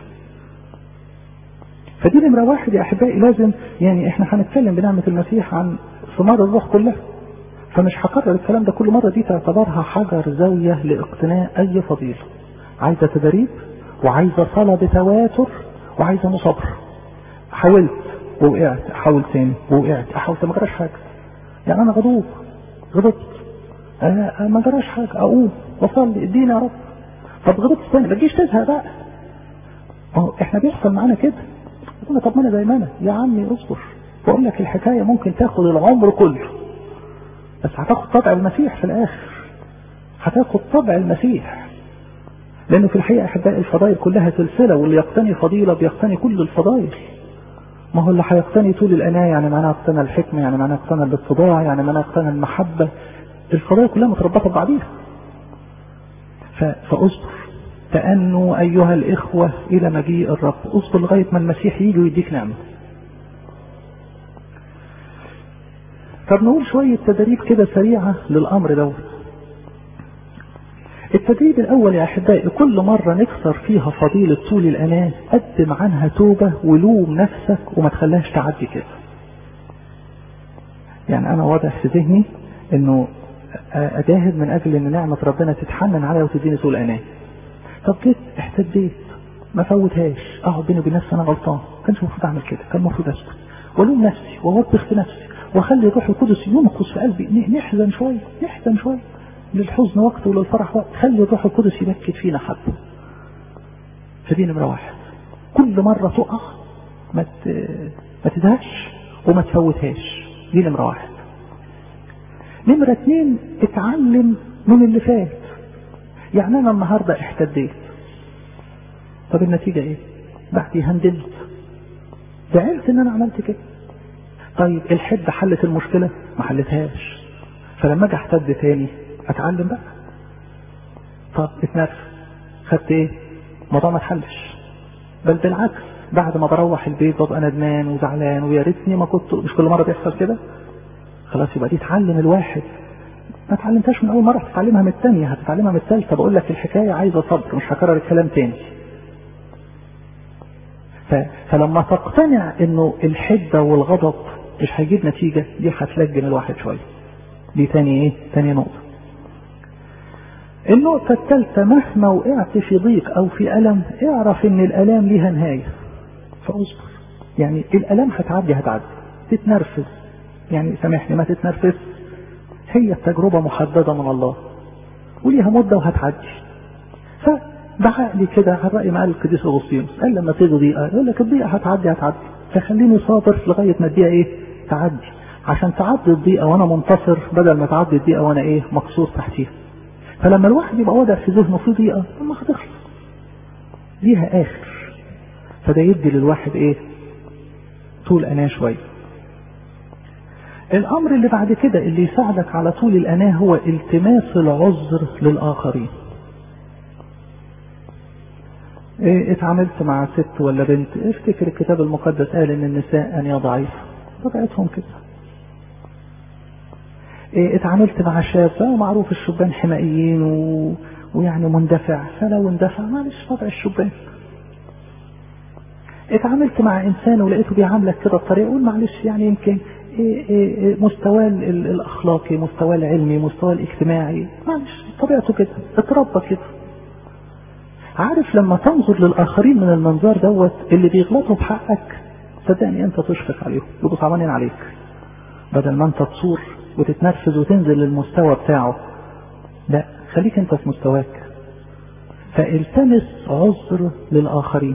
فدي نمرة واحد يا احبائي لازم يعني احنا هنتكلم بنعمة المسيح عن ثمار الروح كلها فمش هكرر الكلام ده كل مرة دي تعتبرها حجر زاوية لاقتناء أي فضيلة عايزة تدريب وعايزة صلاة بتواتر وعايزة مصابرة حاولت ووقعت احاول تاني ووقعت احاول ما جراش حاجة يعني انا غضوب غضبت أه ما جراش حاجة اقوم واصلي اديني يا رب طب غضبت تاني ما تجيش تزهق بقى اهو احنا بيحصل معانا كده طب ما انا زي ما انا يا عمي اصبر بقول لك الحكاية ممكن تاخد العمر كله بس هتاخد طبع المسيح في الاخر هتاخد طبع المسيح لانه في الحقيقة احبائي الفضائل كلها سلسلة واللي يقتني فضيلة بيقتني كل الفضائل ما هو اللي هيقتني طول الأناة يعني معناه اقتنى الحكمة يعني معناه اقتنى الاتضاع يعني معناه اقتنى المحبة الفضائل كلها متربطة ببعضيها فاصبر تأنوا أيها الإخوة إلى مجيء الرب اصبر لغاية ما المسيح يجي ويديك نعمة طب نقول شوية تدريب كده سريعة للأمر دوت التدريب الأول يا أحبائي كل مرة نكسر فيها فضيلة طول الأناة قدم عنها توبة ولوم نفسك وما تخليهاش تعدي كده يعني أنا واضح في ذهني إنه أجاهد من أجل إن نعمة ربنا تتحنن عليا وتديني طول أناة طب جيت احتديت ما فوتهاش اقعد بيني وبين نفسي انا غلطان كانش المفروض اعمل كده كان المفروض اسكت والوم نفسي ووبخ في نفسي واخلي الروح القدس ينقص في قلبي نحزن شويه نحزن شويه للحزن وقت وللفرح وقت خلي الروح القدس يبكت فينا حبه فدي نمره واحد كل مره تقع ما ما تدهش وما تفوتهاش دي نمره واحد نمره اتنين اتعلم من اللي فات يعني انا النهارده احتديت طب النتيجه ايه؟ بعدي هندلت زعلت ان انا عملت كده طيب الحده حلت المشكله ما حلتهاش فلما اجي احتد تاني اتعلم بقى طب اتنرفز خدت ايه الموضوع ما اتحلش بل بالعكس بعد ما بروح البيت ببقى ندمان وزعلان ويا ريتني ما كنت مش كل مره بيحصل كده خلاص يبقى دي اتعلم الواحد ما اتعلمتهاش من اول مره هتتعلمها من الثانيه هتتعلمها من الثالثه بقول لك الحكايه عايزه صبر مش هكرر الكلام تاني ف... فلما تقتنع انه الحده والغضب مش هيجيب نتيجه دي هتلجم الواحد شويه دي تاني ايه تاني نقطه النقطة الثالثة مهما وقعت في ضيق أو في ألم اعرف إن الألام ليها نهاية فاصبر يعني الألام هتعدي هتعدي تتنرفز يعني سامحني ما تتنرفز هي التجربة محددة من الله وليها مدة وهتعدي فبعقلي كده على رأي ما قال القديس أغسطينوس قال لما تيجي ضيقة يقول لك الضيقة هتعدي هتعدي فخليني صابر لغاية ما الضيقة إيه تعدي عشان تعدي الضيقة وأنا منتصر بدل ما تعدي الضيقة وأنا إيه مقصور تحتيها فلما الواحد يبقى واضع في ذهنه في ضيقة ما هتخلص ليها آخر فده يدي للواحد إيه طول أناه شوية الأمر اللي بعد كده اللي يساعدك على طول الأناه هو التماس العذر للآخرين إيه اتعاملت مع ست ولا بنت افتكر الكتاب المقدس قال ان النساء انيا ضعيفة طبيعتهم كده إيه اتعاملت مع شاب بقى معروف الشبان حمائيين و... ويعني مندفع فلو اندفع معلش طبع الشبان اتعاملت مع انسان ولقيته بيعاملك كده بطريقه قول معلش يعني يمكن إيه إيه مستواه الاخلاقي مستواه العلمي مستواه الاجتماعي معلش طبيعته كده اتربى كده عارف لما تنظر للاخرين من المنظار دوت اللي بيغلطوا في حقك صدقني انت تشفق عليهم يبقوا صعبانين عليك بدل ما انت تصور وتتنرفز وتنزل للمستوى بتاعه لا خليك انت في مستواك فالتمس عذر للاخرين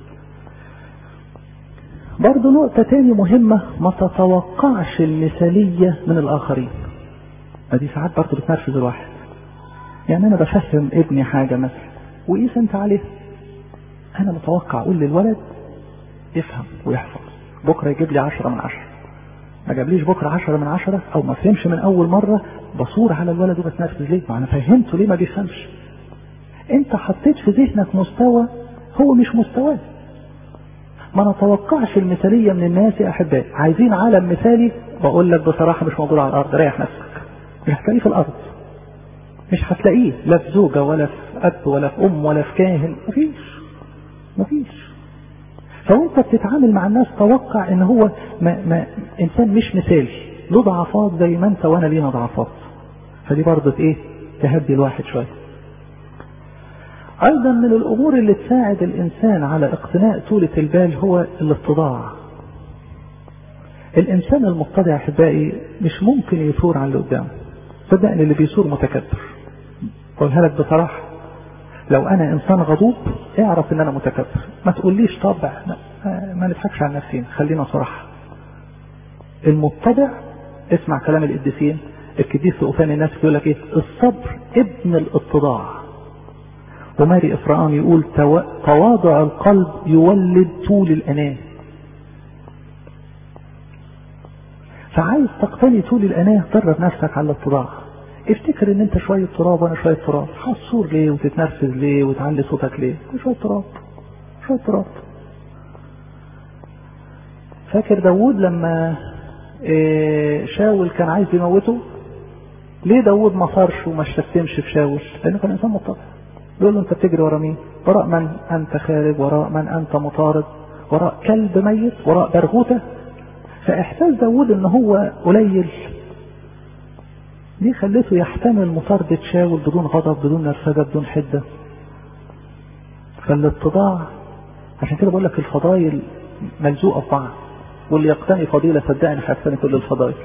برضه نقطة تاني مهمة ما تتوقعش المثالية من الآخرين دي ساعات برضه بتنرفز الواحد يعني أنا بفهم ابني حاجة مثلا وقيس أنت عليه أنا متوقع أقول للولد يفهم ويحفظ بكرة يجيب لي عشرة من عشرة ما جابليش بكرة عشرة من عشرة أو ما فهمش من أول مرة بصور على الولد وبتنرفز ليه؟ ما أنا فهمته ليه ما بيفهمش أنت حطيت في ذهنك مستوى هو مش مستواه ما نتوقعش المثالية من الناس يا أحبائي عايزين عالم مثالي بقول لك بصراحة مش موجود على الأرض ريح نفسك مش هتلاقيه في الأرض مش هتلاقيه لا في زوجة ولا في أب ولا في أم ولا في كاهن مفيش مفيش فوانت بتتعامل مع الناس توقع ان هو ما ما انسان مش مثالي له ضعفات زي ما انت وانا لينا ضعفات فدي برضه ايه تهدي الواحد شويه ايضا من الامور اللي تساعد الانسان على اقتناء طولة البال هو الاتضاع الانسان المتضع احبائي مش ممكن يثور عن اللي قدامه صدقني اللي بيثور متكبر قولها لك بصراحه لو انا انسان غضوب اعرف ان انا متكبر ما تقوليش طبع ما نضحكش على نفسينا خلينا صراحه المتضع اسمع كلام القديسين القديس سؤفان الناس يقول لك ايه الصبر ابن الاتضاع وماري افرام يقول تواضع القلب يولد طول الاناه فعايز تقتني طول الاناه درب نفسك على الاتضاع افتكر ان انت شوية تراب وانا شوية تراب هتصور ليه وتتنرفز ليه وتعلي صوتك ليه شوية تراب شوية تراب فاكر داوود لما إيه شاول كان عايز يموته ليه داوود ما صارش وما شتمش في شاول لانه كان انسان متضع بيقول له انت بتجري ورا مين وراء من انت خارج وراء من انت مطارد وراء كلب ميت وراء برغوته فاحساس داوود ان هو قليل دي خلته يحتمل مطاردة شاول بدون غضب بدون نرفزة بدون حدة فالاتضاع عشان كده بقول لك الفضايل ملزوقة في بعض واللي يقتني فضيلة صدقني هيقتني كل الفضائل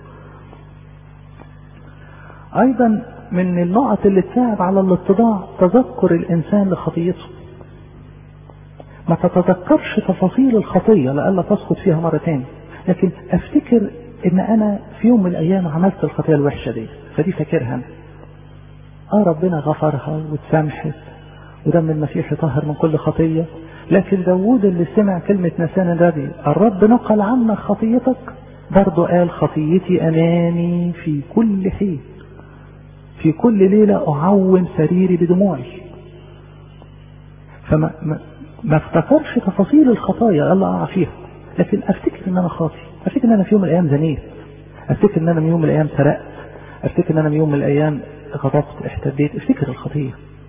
ايضا من النقط اللي تساعد على الاتضاع تذكر الانسان لخطيته ما تتذكرش تفاصيل الخطية لألا تسقط فيها مرة تاني لكن افتكر ان انا في يوم من الايام عملت الخطية الوحشة دي فدي فاكرها انا اه ربنا غفرها وتسامحت ودم المسيح طهر من كل خطية لكن داوود اللي سمع كلمة نسان النبي الرب نقل عنك خطيتك برضه قال خطيتي أمامي في كل حين في كل ليلة أعوم سريري بدموعي فما ما, ما افتكرش تفاصيل الخطايا اللي أقع فيها لكن أفتكر إن أنا خاطي أفتكر إن أنا في يوم من الأيام زنيت أفتكر إن أنا من يوم من الأيام سرقت أفتكر إن أنا من يوم من الأيام غضبت احتديت افتكر الخطية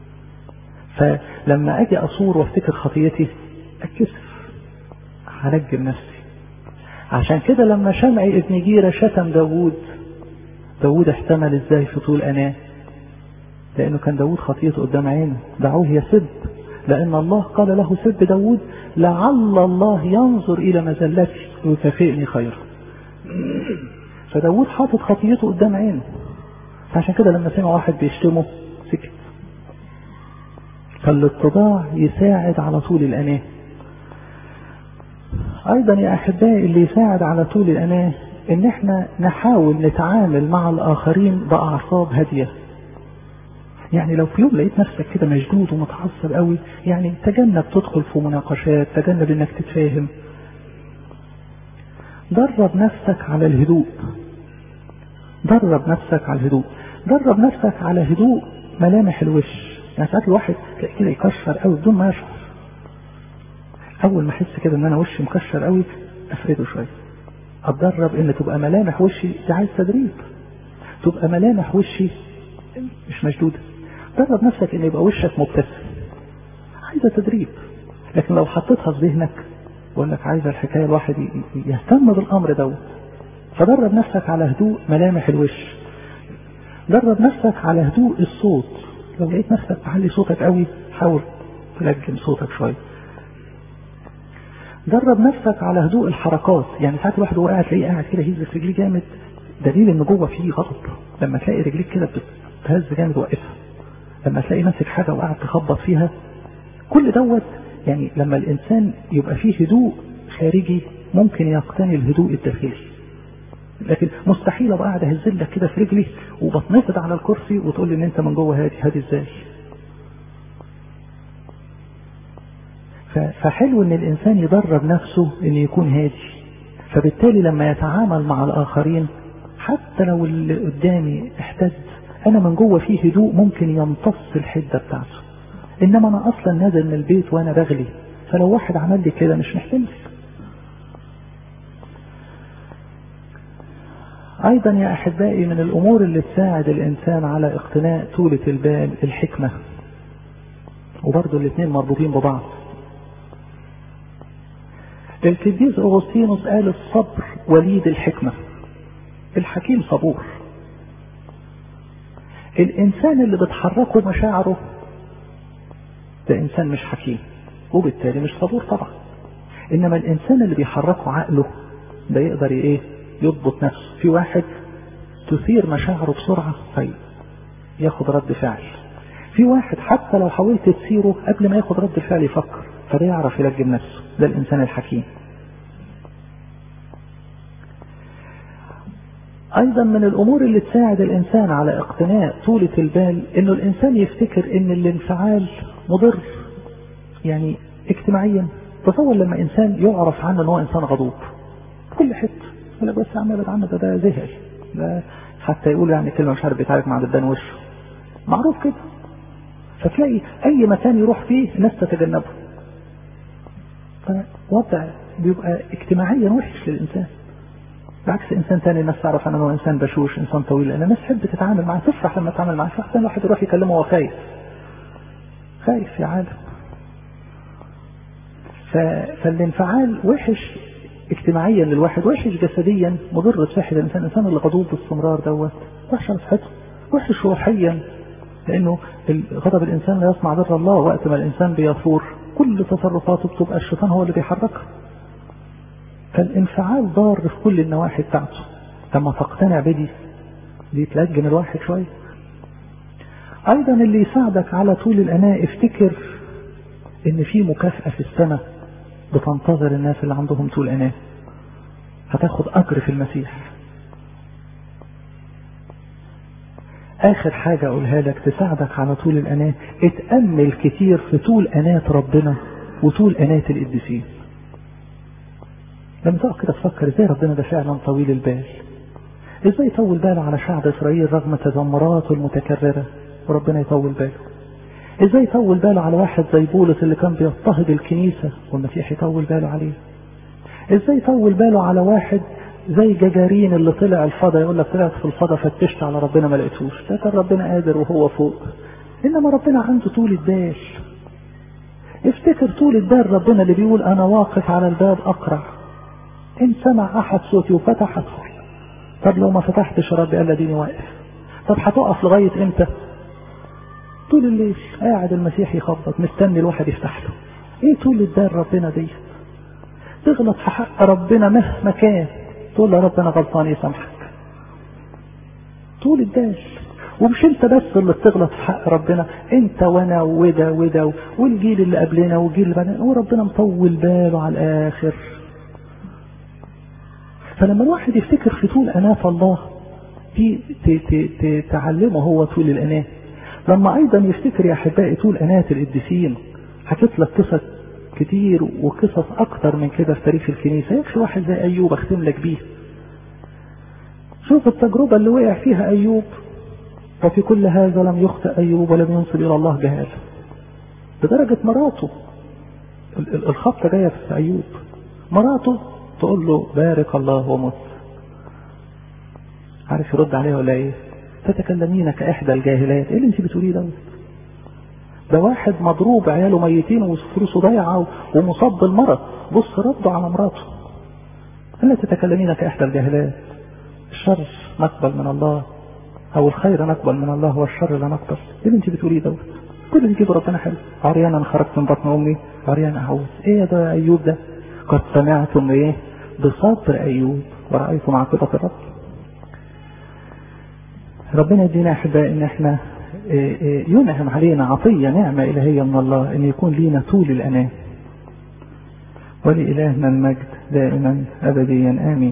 فلما أجي أصور وافتكر خطيتي أتكسف هنجم نفسي عشان كده لما شمعي ابن جيرة شتم داوود داوود احتمل ازاي في طول أناه لأنه كان داوود خطيته قدام عينه دعوه يسب لأن الله قال له سب داوود لعل الله ينظر إلى مزلتي ويكافئني خيرا فداوود حاطط خطيته قدام عينه عشان كده لما سمع واحد بيشتمه سكت فالاتضاع يساعد على طول الأناه أيضا يا أحبائي اللي يساعد على طول الأناه إن إحنا نحاول نتعامل مع الآخرين بأعصاب هادية يعني لو في يوم لقيت نفسك كده مشدود ومتعصب قوي يعني تجنب تدخل في مناقشات تجنب انك تتفاهم درب نفسك على الهدوء درب نفسك على الهدوء درب نفسك على هدوء ملامح الوش يعني ساعات الواحد تلاقي كده يكشر قوي بدون ما يشعر اول ما احس كده ان انا وشي مكشر قوي افرده شويه اتدرب ان تبقى ملامح وشي دي عايز تدريب تبقى ملامح وشي مش مشدوده درب نفسك ان يبقى وشك مبتسم عايزه تدريب لكن لو حطيتها في ذهنك بقول لك عايزه الحكايه الواحد يهتم بالامر دوت فدرب نفسك على هدوء ملامح الوش درب نفسك على هدوء الصوت لو لقيت نفسك تعلي صوتك قوي حاول تلجم صوتك شويه درب نفسك على هدوء الحركات يعني ساعات الواحد وهو قاعد تلاقيه قاعد كده يهز رجليه جامد دليل ان جوه فيه غضب لما تلاقي رجليك كده بتهز جامد وقفها لما تلاقي ماسك حاجه وقاعد تخبط فيها كل دوت يعني لما الانسان يبقى فيه هدوء خارجي ممكن يقتني الهدوء الداخلي لكن مستحيل ابقى قاعد اهزلك كده في رجلي وبتنفض على الكرسي وتقول لي ان انت من جوه هادي هادي ازاي فحلو ان الانسان يدرب نفسه ان يكون هادي فبالتالي لما يتعامل مع الاخرين حتى لو اللي قدامي احتد انا من جوه فيه هدوء ممكن يمتص الحده بتاعته انما انا اصلا نازل من البيت وانا بغلي فلو واحد عمل لي كده مش محتمل ايضا يا احبائي من الامور اللي تساعد الانسان على اقتناء طولة البال الحكمة وبرضه الاثنين مربوطين ببعض القديس اغسطينوس قال الصبر وليد الحكمة الحكيم صبور الانسان اللي بتحركه مشاعره ده انسان مش حكيم وبالتالي مش صبور طبعا انما الانسان اللي بيحركه عقله ده يقدر ايه يضبط نفسه في واحد تثير مشاعره بسرعة في ياخد رد فعل في واحد حتى لو حاولت تثيره قبل ما ياخد رد الفعل يفكر فده يعرف يلجم نفسه ده الانسان الحكيم ايضا من الامور اللي تساعد الانسان على اقتناء طولة البال انه الانسان يفتكر ان الانفعال مضر يعني اجتماعيا تصور لما انسان يعرف عنه ان هو انسان غضوب كل حته يقول لك بس يا عم ابعد عنه ده ده زهق ده حتى يقول يعني كلمه مش عارف بيتعارك مع دبان وشه معروف كده فتلاقي اي مكان يروح فيه الناس تتجنبه فوضع بيبقى اجتماعيا وحش للانسان بعكس انسان تاني الناس تعرف عنه انه انسان بشوش انسان طويل لان الناس تحب تتعامل معاه تفرح لما تتعامل معاه شخص الواحد يروح يكلمه وهو خايف خايف يا عالم ف... فالانفعال وحش اجتماعيا للواحد وحش جسديا مضر بصحة الانسان الانسان اللي غضوب باستمرار دوت وحش على صحته وحش روحيا لانه غضب الانسان لا يصنع ضر الله وقت ما الانسان بيثور كل تصرفاته بتبقى الشيطان هو اللي بيحركها فالانفعال ضار في كل النواحي بتاعته لما تقتنع بدي دي تلجم الواحد شوية ايضا اللي يساعدك على طول الاناء افتكر ان في مكافأة في السنة بتنتظر الناس اللي عندهم طول اناء هتاخد اجر في المسيح اخر حاجة اقولها لك تساعدك على طول الاناة اتأمل كتير في طول اناة ربنا وطول اناة القديسين لما تقعد كده تفكر ازاي ربنا ده فعلا طويل البال ازاي يطول باله على شعب اسرائيل رغم تذمراته المتكررة وربنا يطول باله ازاي يطول باله على واحد زي بولس اللي كان بيضطهد الكنيسة والمسيح يطول باله عليه ازاي يطول باله على واحد زي ججارين اللي طلع الفضا يقول لك طلعت في الفضا فتشت على ربنا ما لقيتوش ده كان ربنا قادر وهو فوق انما ربنا عنده طول البال افتكر طول البال ربنا اللي بيقول انا واقف على الباب اقرع ان سمع احد صوتي وفتح ادخل طب لو ما فتحتش يا رب قال اديني واقف طب هتقف لغايه امتى طول الليل قاعد المسيح يخبط مستني الواحد يفتح له ايه طول البال ربنا دي تغلط في حق ربنا مهما كان تقول له يا رب انا غلطان يسامحك طول البال ومش انت بس اللي بتغلط في حق ربنا انت وانا وده وده والجيل اللي قبلنا والجيل اللي بعدنا وربنا مطول باله على الاخر فلما الواحد يفتكر في طول اناة الله دي تعلمه هو طول الاناة لما ايضا يفتكر يا احبائي طول اناة القديسين حكيت لك قصص كتير وقصص اكتر من كده في تاريخ الكنيسة يكفي واحد زي ايوب اختم لك بيه شوف التجربة اللي وقع فيها ايوب وفي كل هذا لم يخطئ ايوب ولم ينصب الى الله جهالا بدرجة مراته الخبطة جاية في ايوب مراته تقول له بارك الله ومت عارف يرد عليها ولا ايه تتكلمين كاحدى الجاهلات ايه اللي انت بتقوليه ده ده واحد مضروب عياله ميتين وفلوسه ضايعه ومصاب بالمرض بص رده على مراته الا تتكلمين كاحدى الجاهلات الشر نقبل من الله او الخير نقبل من الله والشر لا نقبل ايه اللي انت بتقوليه دوت كل اللي يجيب ربنا حلو عريان انا خرجت من بطن امي عريان اعوذ ايه ده ايوب ده قد سمعتم ايه بصبر ايوب ورأيتم عاقبة الرب ربنا يدينا احباء ان احنا ينعم علينا عطية نعمة إلهية من الله أن يكون لينا طول الأنام ولإلهنا المجد دائما أبديا آمين